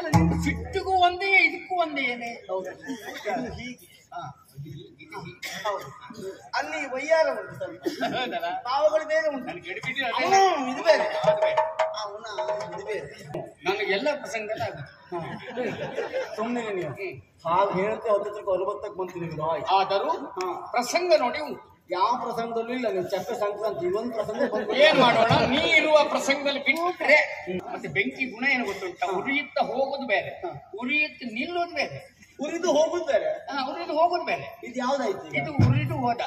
ಅಲ್ಲ ನಿಮ್ದು ಸಿಟ್ಟಿಗೂ ಒಂದೇ ಇದಕ್ಕೂ ಒಂದೇ ಏನೇ ಇದು ಹೀಗೆ ಹಾ. ಹೌದು ಅಲ್ಲಿ ವಯ್ಯಾರ ಉಂಟು ಸ್ವಲ್ಪ ಹೌದಲ್ಲ? ಭಾವಗಳು ಬೇರೆ ಉಂಟು ನನಗೆ ಎಡಬಿಡಿ ಅದೇ ಅವನು ಇದು ಬೇರೆ ಅದು ಬೇಡ. ಅವನ ಇದು ಬೇರೆ ನನಗೆ ಎಲ್ಲ ಪ್ರಸಂಗದಲ್ಲಿ ಆಗುತ್ತೆ ಸುಮ್ಮನೆ ನೀವು ಹಾಗೆ ಹೇಳ್ತೆ ಹತ್ತತ್ರಕ್ಕೆ ಅರವತ್ತಕ್ಕೆ ಬಂತು ನಿಮ್ದು ಆಯ್ತು ಆದರೂ ಹಾ. ಪ್ರಸಂಗ ನೋಡಿ ಉಂಟು ಯಾವ ಪ್ರಸಂಗದಲ್ಲೂ ಇಲ್ಲ ನೀವು ಚಕ್ರ ಸಂಕ್ರಾಂತಿ ಇವೊಂದು ಪ್ರಸಂಗ ಬಂದು ಏನ್ ಮಾಡೋಣ ನೀ ಇರುವ ಪ್ರಸಂಗದಲ್ಲಿ ಬಿಟ್ಟರೆ ಮತ್ತೆ ಬೆಂಕಿ ಗುಣ ಏನು ಗೊತ್ತುಂಟ ಉರಿಯುತ್ತ ಹೋಗುದು ಬೇರೆ ಉರಿಯುತ್ತ ನಿಲ್ಲುವುದು ಬೇರೆ ಉರಿದು ಹೋಗುದು ಬೇರೆ ಹಾ, ಉರಿದು ಹೋಗುದು ಬೇರೆ ಇದು ಯಾವ್ದಾಯ್ತು ಈಗ? ಇದು ಉರಿದು ಹೋದ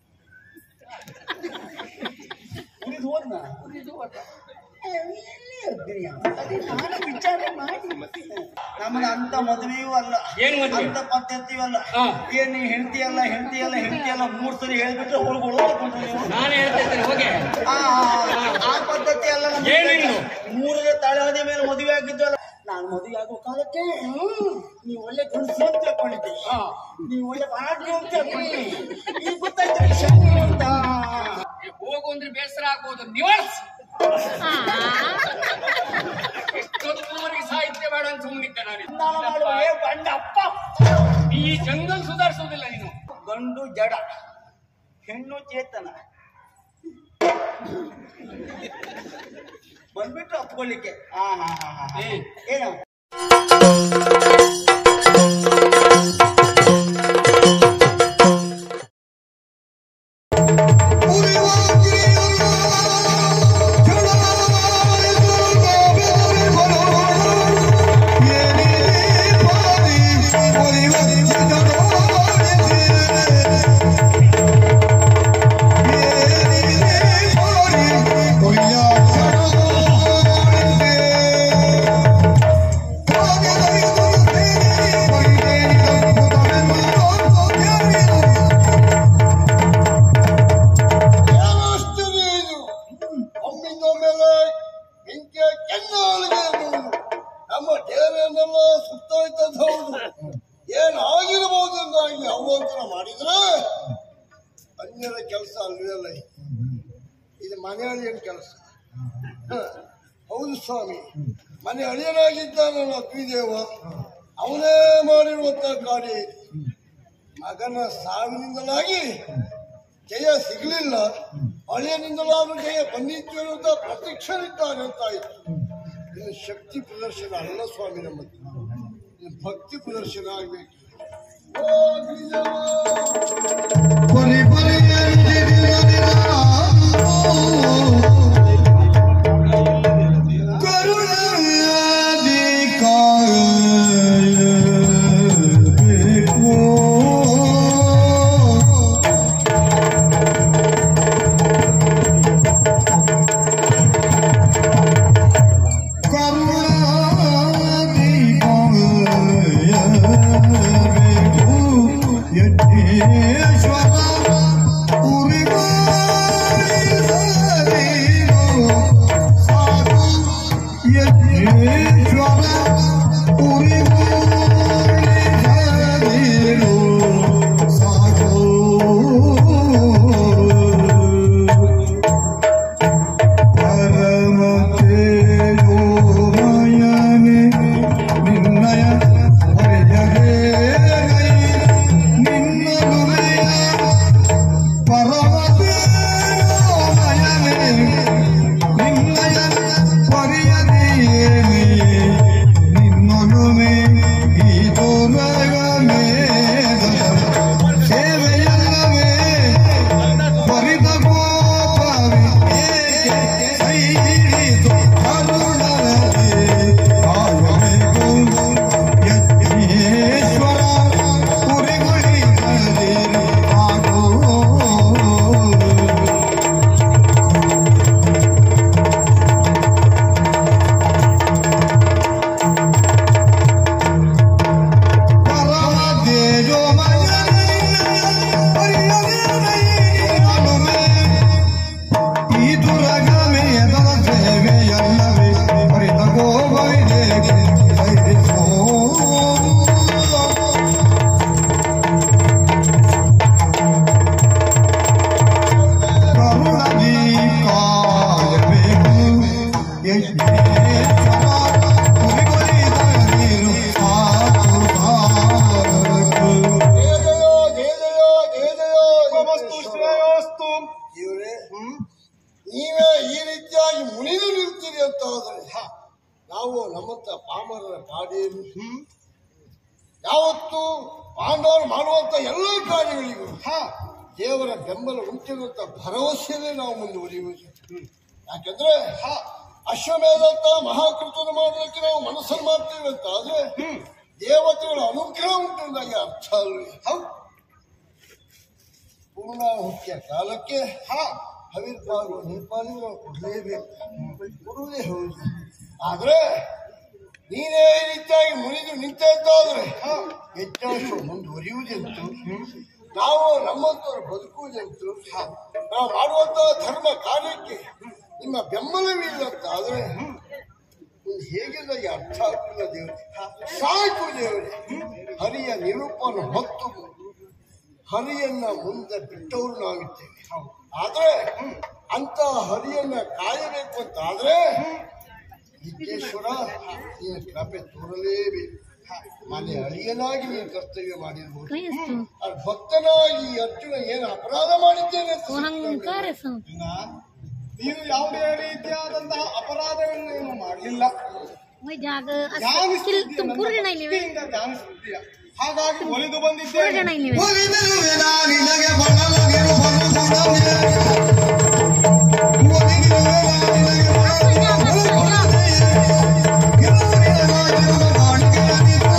ಉರಿದು ಹೋದ್ನ ಉರಿದು ಹೋದ ಎಲ್ಲಿ ಇರ್ತೀರಿ ಯಾವ? ಅದೇ ನಾನು ವಿಚಾರ ಮಾಡಿ ನಮ್ಮದು ಅಂತ ಮದುವೆಯೂ ಅಲ್ಲ ಏನ್ ಮದ್ವೆ? ಅಂತ ಪದ್ಧತಿಯೂ ಅಲ್ಲ ಹಾ. ಏನ್ ನೀವು ಹೆಂಡತಿಯಲ್ಲ ಹೆಂಡತಿಯಲ್ಲ ಹೆಂಡತಿಯಲ್ಲ ಮೂರ್ ಸರಿ ಹೇಳ್ಬಿಟ್ರೆ ಹೊರಗೊಳು ನೀವು ನಾನು ಹೇಳ್ತಾ ಇದ್ದೇನೆ ಹೋಗೆ ಆ, ಆ, ಆ ಪದ್ಧತಿ ಅಲ್ಲ ನಮ್ದು. ಏನಿನ್ನು? ಮೂರನೇ ತಾಳೆ ಮೇಲೆ ಮದುವೆ ಆಗಿದ್ವಲ್ಲ ನಾನು ಮದುವೆ ಆಗೋ ಕಾಲಕ್ಕೆ ಹ್ಮ್, ನೀವು ಒಳ್ಳೆ ಗಂಡಸು ಅಂತ ತಿಳ್ಕೊಂಡಿದ್ದೀರಿ ಹಾ. ನೀವು ಒಳ್ಳೆ ಪಾರ್ಟಿ ಅಂತ ತಿಳ್ಕೊಂಡಿದ್ದೀರಿ ಈಗ ಗೊತ್ತಾಯ್ತು ವಿಷಯ ಏನು ಅಂತ ಹೋಗು ಅಂದ್ರೆ ಬೇಸರ ಆಗ್ಬೋದು ನಿವಾರಿಸ್ ಎಷ್ಟೊತ್ತುವರೆಗೆ ಸಾಹಿತ್ಯ ಬೇಡ ಅಂತ ಸುಮ್ಮನಿದ್ದೆ ನಾನು ಮಾಡುವ ಏ ನಾನು ಗಂಡ ಅಪ್ಪ ಈ ಜಂಗಲ್ ಸುಧಾರಿಸುವುದಿಲ್ಲ ನೀನು ಗಂಡು ಜಡ ಹೆಣ್ಣು ಚೇತನ ಬಂದ್ಬಿಟ್ಟು ಅಪ್ಕೊಳ್ಳಿಕ್ಕೆ ಹಾ ಹಾ ಹಾ ಹಾ ಏ, ಏನು ಒಮ್ಮಿಂದೊಮ್ಮೆಲೆ ಬೆಂಕಿಯ ಕೆನ್ನಾಲಿಗೆ ಎನ್ನುವುದು ನಮ್ಮ ದೇವೆಯನ್ನೆಲ್ಲ ಸುತ್ತೋಯ್ತದ್ದು ಹೌದು ಏನಾಗಿರಬಹುದು ಎಂದಾಗಿ ಅವಾಂತರ ಮಾಡಿದ್ರೆ ಅನ್ಯರ ಕೆಲಸ ಅಲ್ವಲ್ಲ ಇದು. ಇದು ಮನೆ ಅಳಿಯನ ಕೆಲಸ ಹ, ಹೌದು ಸ್ವಾಮಿ ಮನೆ ಅಳಿಯನಾಗಿದ್ದಾನಲ್ಲ ಅಗ್ನಿದೇವ ಅವನೇ ಮಾಡಿರುವಂತ ಕಾರ್ಯ ಇದು ಮಗನ ಸಾವಿನಿಂದಲಾಗಿ ಜಯ ಸಿಗಲಿಲ್ಲ ಅಳಿಯನಿಂದಲಾದ್ರೂ ಜಯ ಬಂದಿತ್ತು ಎನ್ನುವಂತ ಪ್ರತ್ಯಕ್ಷರಿದ್ದಾನೆ ಅಂತ ಆಯ್ತು ಇದು ಶಕ್ತಿ ಪ್ರದರ್ಶನ ಅಲ್ಲ ಸ್ವಾಮಿ ನಮ್ಮದು ಇದು ಭಕ್ತಿ ಪ್ರದರ್ಶನ ಆಗ್ಬೇಕು ಓ ಗಿರಿಜಾ. ಯಜ್ಞೇಶ್ವರ ಉರಿಗಾರಿ ಪಾಮರರ ಪಾಡೇನು ಯಾವತ್ತು ಪಾಂಡವರು ಮಾಡುವಂತ ಎಲ್ಲ ಕಾರ್ಯಗಳಿಗೂ ದೇವರ ಬೆಂಬಲ ಉಂಟಿರುವಂತ ಭರವಸೆಯಲ್ಲೇ ನಾವು ಮುಂದುವರಿಯುವುದು ಯಾಕಂದ್ರೆ ಅಶ್ವಮೇಧಂತ ಮಹಾಕೃತವನ್ನು ಮಾಡೋದಕ್ಕೆ ನಾವು ಮನಸ್ಸನ್ನು ಮಾಡ್ತೇವೆ ಅಂತ ಆದ್ರೆ ದೇವತೆಗಳ ಅನುಗ್ರಹ ಉಂಟು ಅಂದಾಗೆ ಅರ್ಥ ಅಲ್ವೇ ಪೂರ್ಣ ಮುಖ್ಯ ಕಾಲಕ್ಕೆ ಹವಿರ್ಪಾಲು ನಿರ್ಪಾಲು ನಾವು ಕೊಡಲೇಬೇಕು ಕೊಡುವುದೇ ಹೌದು ಆದ್ರೆ ನೀನೇ ಈ ರೀತಿಯಾಗಿ ಮುನಿದು ನಿಂತಾದ್ರೆ ಹೆಚ್ಚಾಂಶ ಮುಂದುವರಿಯುವುದೆಂತು ನಾವು ನಮ್ಮಂತವರು ಬದುಕುವುದೆಂತು ನಾವು ಮಾಡುವಂತಹ ಧರ್ಮ ಕಾರ್ಯಕ್ಕೆ ನಿಮ್ಮ ಬೆಂಬಲವಿಲ್ಲಂತ ಆದ್ರೆ ಒಂದು ಹೇಗೆ ನನಗೆ ಅರ್ಥ ಆಗ್ತಿಲ್ಲ ದೇವರೇ ಸಾಕು ದೇವರೇ ಹರಿಯ ನಿರೂಪವನ್ನು ಹೊತ್ತು ಹರಿಯನ್ನ ಮುಂದೆ ಬಿಟ್ಟವರು ನಾವಿದ್ದೇವೆ ಆದ್ರೆ ಅಂತ ಹರಿಯನ್ನ ಕಾಯಬೇಕು ಅಂತ ಆದ್ರೆ ನಿತ್ಯೇಶ್ವರ ನೀನು ಕೃಪೆ ತೋರಲೇಬೇಕು ಮನೆ ಅಳಿಯನಾಗಿ ನೀನು ಕರ್ತವ್ಯ ಮಾಡಿರ್ಬೋದು Kaya to. ಆ ಭಕ್ತನಾಗಿ ಈ ಅರ್ಜುನ ಏನು ಅಪರಾಧ ಮಾಡಿದ್ದೇನೆ ಅಂತ Kuhang ಸಿಕ್ಕಿದ್ದಾನೆ. kares. ನೀನು ಯಾವುದೇ ರೀತಿಯಾದಂತಹ ಅಪರಾಧವನ್ನು ಏನು ಮಾಡಲಿಲ್ಲ May jaga as kil tum pura jana ile. ಭಕ್ತಿಯಿಂದ ಧ್ಯಾನಿಸುತ್ತೀಯ ಹಾಗಾಗಿ ಒಲಿದು Pura ಬಂದಿದ್ದೇನೆ jana ile. ಒಲಿದಿರುವೆನಾ ನಿನಗೆ ಬಳಲಗಿರು ಬರುಗುಣವೇ. ಒಲಿದಿರುವೆನಾ ನಿನಗೆ ಬಳಲಗಿರು ಬರುಗುಣವೇ. ಇರುವಿನಗಾಗಿರುವ ಕಾಣಿಕೆಯನಿತು.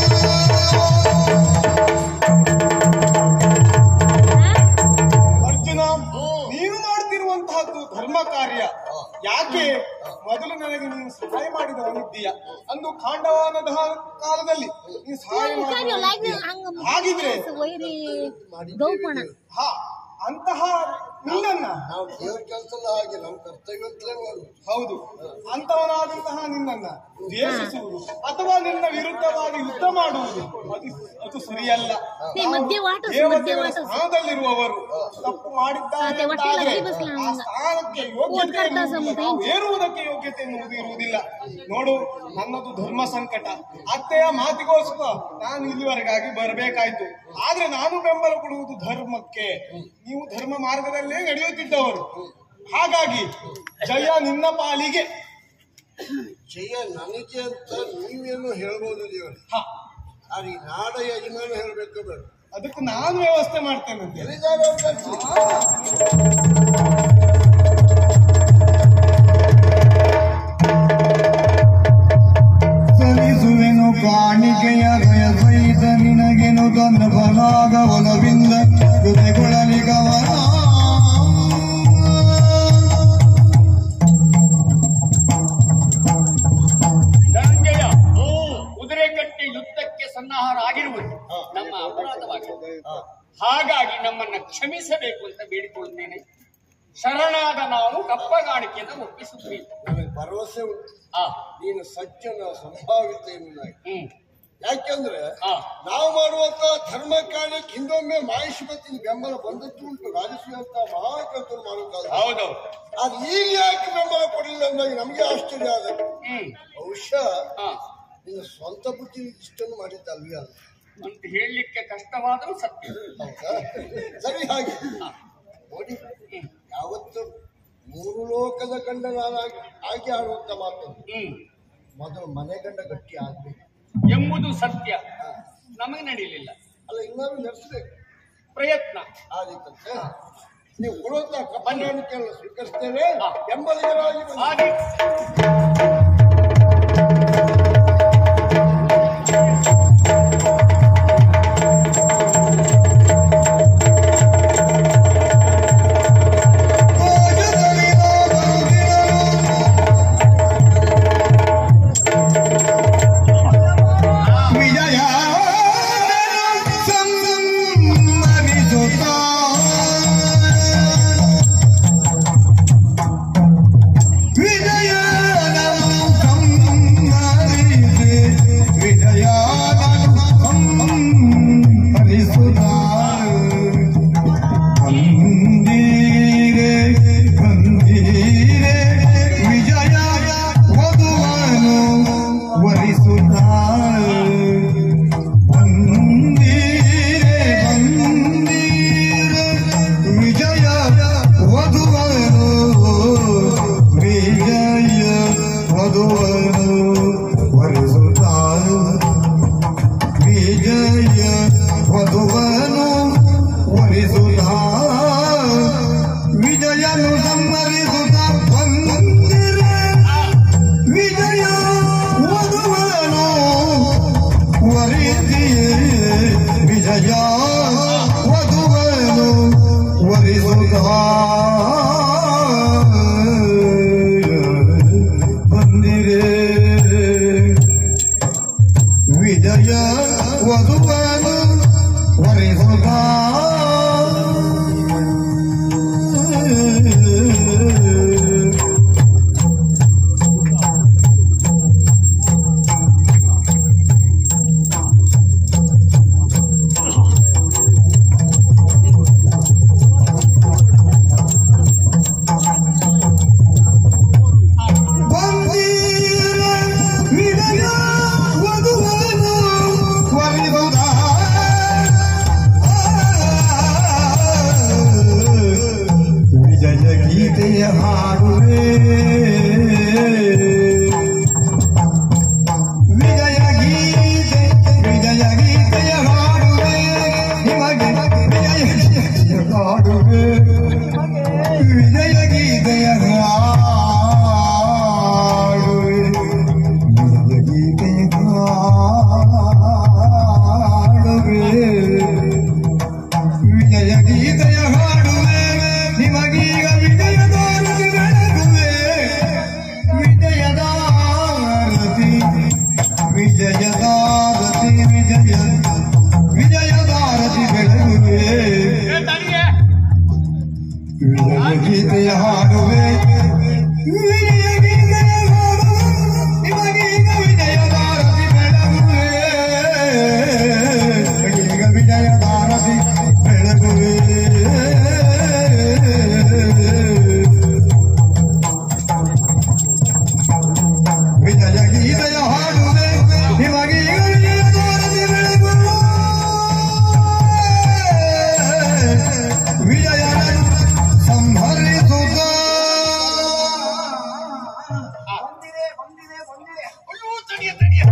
ಅರ್ಜುನ ನೀನು ಮಾಡ್ತಿರುವಂತಹದ್ದು ಧರ್ಮ ಕಾರ್ಯ ಯಾಕೆ ಮೊದಲು ನನಗೆ ನೀನು ಸಹಾಯ ಮಾಡಿದವನಿದ್ದೀಯ ಅಂದು ಖಾಂಡವಾನದ ಕಾಲದಲ್ಲಿ ನೀನು ಸಹಾಯ Kaya ಮಾಡಿದ like na ang ಹಾಗಿದ್ರೆ wayri gopana. ಹಾ ಅಂತಹ ನಿನ್ನನ್ನ ನಾವು ದೇವ್ರ ಕೆಲಸ ಹಾಗೆ ನಮ್ಮ ಕರ್ತವ್ಯ ಅಂತಲೇ ಮಾಡುದು ಹೌದು ಅಂತವನಾದಂತಹ ನಿನ್ನನ್ನ ದ್ವೇಷಿಸುವುದು ಅಥವಾ ನಿನ್ನ ವಿರುದ್ಧವಾಗಿ ಯುದ್ಧ ಮಾಡುವುದು ಅದು ಅದು ಸರಿಯಲ್ಲ Hey, ಮಧ್ಯ ವಾಟ ಮಧ್ಯ ದೇವತೆಗಳ ವಾಟ. ಸ್ಥಾನದಲ್ಲಿರುವವರು ತಪ್ಪು ಮಾಡಿದ್ದಾರೆ ಅದೇ ಹೊಟ್ಟೆ ಅಂತಾದ್ರೆ ಲಕ್ಕಿ ಬಸ್ಲ ಆ ಹಂಗ. ಸ್ಥಾನಕ್ಕೆ ಯೋಗ್ಯತೆ ಓದ್ಕರ್ತ ಎನ್ನುವುದು ಸಮುದಾಯ. ನಾವು ಏರುವುದಕ್ಕೆ ಯೋಗ್ಯತೆ ಎನ್ನುವುದು ಇರುವುದಿಲ್ಲ ನೋಡು ನನ್ನದು ಧರ್ಮ ಸಂಕಟ ಅತ್ತೆಯ ಮಾತಿಗೋಸ್ಕರ ನಾನು ಇಲ್ಲಿವರೆಗಾಗಿ ಬರಬೇಕಾಯ್ತು ಆದ್ರೆ ನಾನು ಬೆಂಬಲ ಕೊಡುವುದು ಧರ್ಮಕ್ಕೆ ನೀವು ಧರ್ಮ ಮಾರ್ಗದಲ್ಲೇ ನಡೆಯುತ್ತಿದ್ದವರು ಹಾಗಾಗಿ ಜಯ ನಿನ್ನ ಪಾಲಿಗೆ ಜಯ ನನಗೆ ಅಂತ ನೀವೇನು ಹೇಳ್ಬೋದು ದೇವರೇ ಆದ್ರೆ ಈ ನಾಡ ಯಜಮಾನ ಹೇಳ್ಬೇಕು ಬೇಡ ಅದಕ್ಕೆ ನಾನು ವ್ಯವಸ್ಥೆ ಮಾಡ್ತೇನೆ ಅಂತ ಎಲ್ಲಿದ್ದಾರೆ ಅವ್ರು ಕಳ್ಸಿ. ಸಲ್ಲಿಸುವೆನು ಕಾಣಿಕೆಯ ಬಯಸೈತ ನಿನಗೆನು ತನ್ನ ಬಲಾಗ ಒಲವಿಂದ ಜೊತೆಗೊಳ್ಳಲಿ ಗಮನ ಧನಂಜಯ ಕುದುರೆ ಕಟ್ಟಿ ಯುದ್ಧಕ್ಕೆ ಸನ್ನಾಹಾರ ಆಗಿರುವುದು ನಮ್ಮ ಅಪರಾಧವಾಗಿದೆ ಹಾಗಾಗಿ ನಮ್ಮನ್ನ ಕ್ಷಮಿಸಬೇಕು ಅಂತ ಬೇಡಿಕೊಳ್ಳುತ್ತೇನೆ ಶರಣಾದ ನಾವು ಕಪ್ಪಗಾಣಿಕೆಯನ್ನು ಒಪ್ಪಿಸುತ್ತೇವೆ ನನಗೆ ಭರವಸೆ ಉಂಟು ಆ ನೀನು ಸಜ್ಜನ ಸಂಭಾವಿತ ಎನ್ನುವುದಾಗಿ ಹ್ಮ್ ಯಾಕೆಂದ್ರೆ ಆ ನಾವು ಮಾಡುವಂತ ಧರ್ಮ ಕಾರ್ಯಕ್ಕೆ ಹಿಂದೊಮ್ಮೆ ಮಾಹಿಷ್ಮತಿನ ಬೆಂಬಲ ಬಂದದ್ದು ಉಂಟು ರಾಜಶ್ರೀ ಅಂತ ಮಹಾಕರ್ತರು ಮಾಡುತ್ತಾರೆ ಹೌದೌದು ಅದು ಈಗ ಯಾಕೆ ಬೆಂಬಲ ಕೊಡಲಿಲ್ಲ ಅಂದಾಗ ನಮಗೆ ಆಶ್ಚರ್ಯ ಆದ ಹ್ಮ್ ಬಹುಶಃ ಹಾ ನಿನ್ನ ಸ್ವಂತ ಬುದ್ಧಿ ಇಷ್ಟನ್ನು ಮಾಡಿದ್ದಲ್ವೇ ಅಲ್ಲ ಅಂತ ಹೇಳಲಿಕ್ಕೆ ಕಷ್ಟವಾದರೂ ಸತ್ಯ ಹೌದಾ ಸರಿ ಹಾಗೆ ನೋಡಿ ಯಾವತ್ತು ಮೂರು ಲೋಕದ ಗಂಡ ನಾನಾಗಿ ಆಗಿ ಆಡುವಂತ ಮಾತು ಹ್ಮ್ ಮೊದಲು ಮನೆ ಗಂಡ ಗಟ್ಟಿ ಆಗ್ಬೇಕು ಎಂಬುದು ಸತ್ಯ ನಮಗೆ ನಡೆಯಲಿಲ್ಲ ಅಲ್ಲ ಇನ್ನೂ ನಡೆಸ್ಬೇಕು ಪ್ರಯತ್ನ ಆದಿತ್ತಂತೆ ನೀವು ಕೊಡುವಂತ ಕಪ್ಪನಾಣಿಕೆಯನ್ನು ಸ್ವೀಕರಿಸ್ತೇವೆ ಹಾ. ಬೆಂಬಲಿಗರಾಗಿ ಬನ್ನಿ. ಹಾಗೆ ವಿಜಯ ಸಂಗಮಿಸುತ್ತ ವಿಜಯ ವಿಜಯ ವಧುವನು ವರಿಸುತ್ತ ಬಂದಿರೆ ವಿಜಯ ವಧುವನು ವರಿಸುತ್ತ ಬಂದಿರ ವಿಜಯ ವಧುವನು ವರಿಸುತ್ತ ವಿಜಯ ಗೀತೆಯ ಹಾಡುವೆ ವಿಜಯ ಗೀತೆ ವಿಜಯ ಗೀತೆಯ ಹಾಡುವೆ ನಿಮಗೆ ವಿಜಯ ಗೀತೆಯ ಹಾಡುವೆ ವಿಜಯ ಗೀತೆಯ ಹಾಡುವೆ ವಿಜಯ ಗೀತೆಯ ಹಾಡುವೆ ವಿಜಯ ಗೀತೆಯ ಹಾಡುವೆ ನಿಮಗೀಗ ವಿಜಯದ ಆರತಿ ಬೆಳಗುವೆ ವಿಜಯದ ಆರತಿ ವಿಜಯದ ಆರತಿ ವಿಜಯ ವಿಜಯದ ಆರತಿ ಬೆಳಗುವೆ ವಿಜಯ ಗೀತೆಯ ಹಾಡುವೆ ವಿಜಯ ಗೀತೆಯ ಹಾಡುವೆ ನಿಮಗೀಗ ವಿಜಯದ ಆರತಿ ಬೆಳಗುವೆ ಈಗ ವಿಜಯದ ಆರತಿ ಬೆಳಗುವೆ ವಿಜಯ ಗೀತೆಯ ಹಾಡುವೆ ನಿಮಗೀಗ ವಿಜಯದ ಆರತಿ ಬೆಳಗುವೆ ವಿಜಯನನ್ನು ಸಂಹರಿಸುತ್ತ ಬಂದಿದೆ ಬಂದಿದೆ ಬಂದಿದೆ ಅಯ್ಯೋ ತಡಿಯ ತಡಿಯ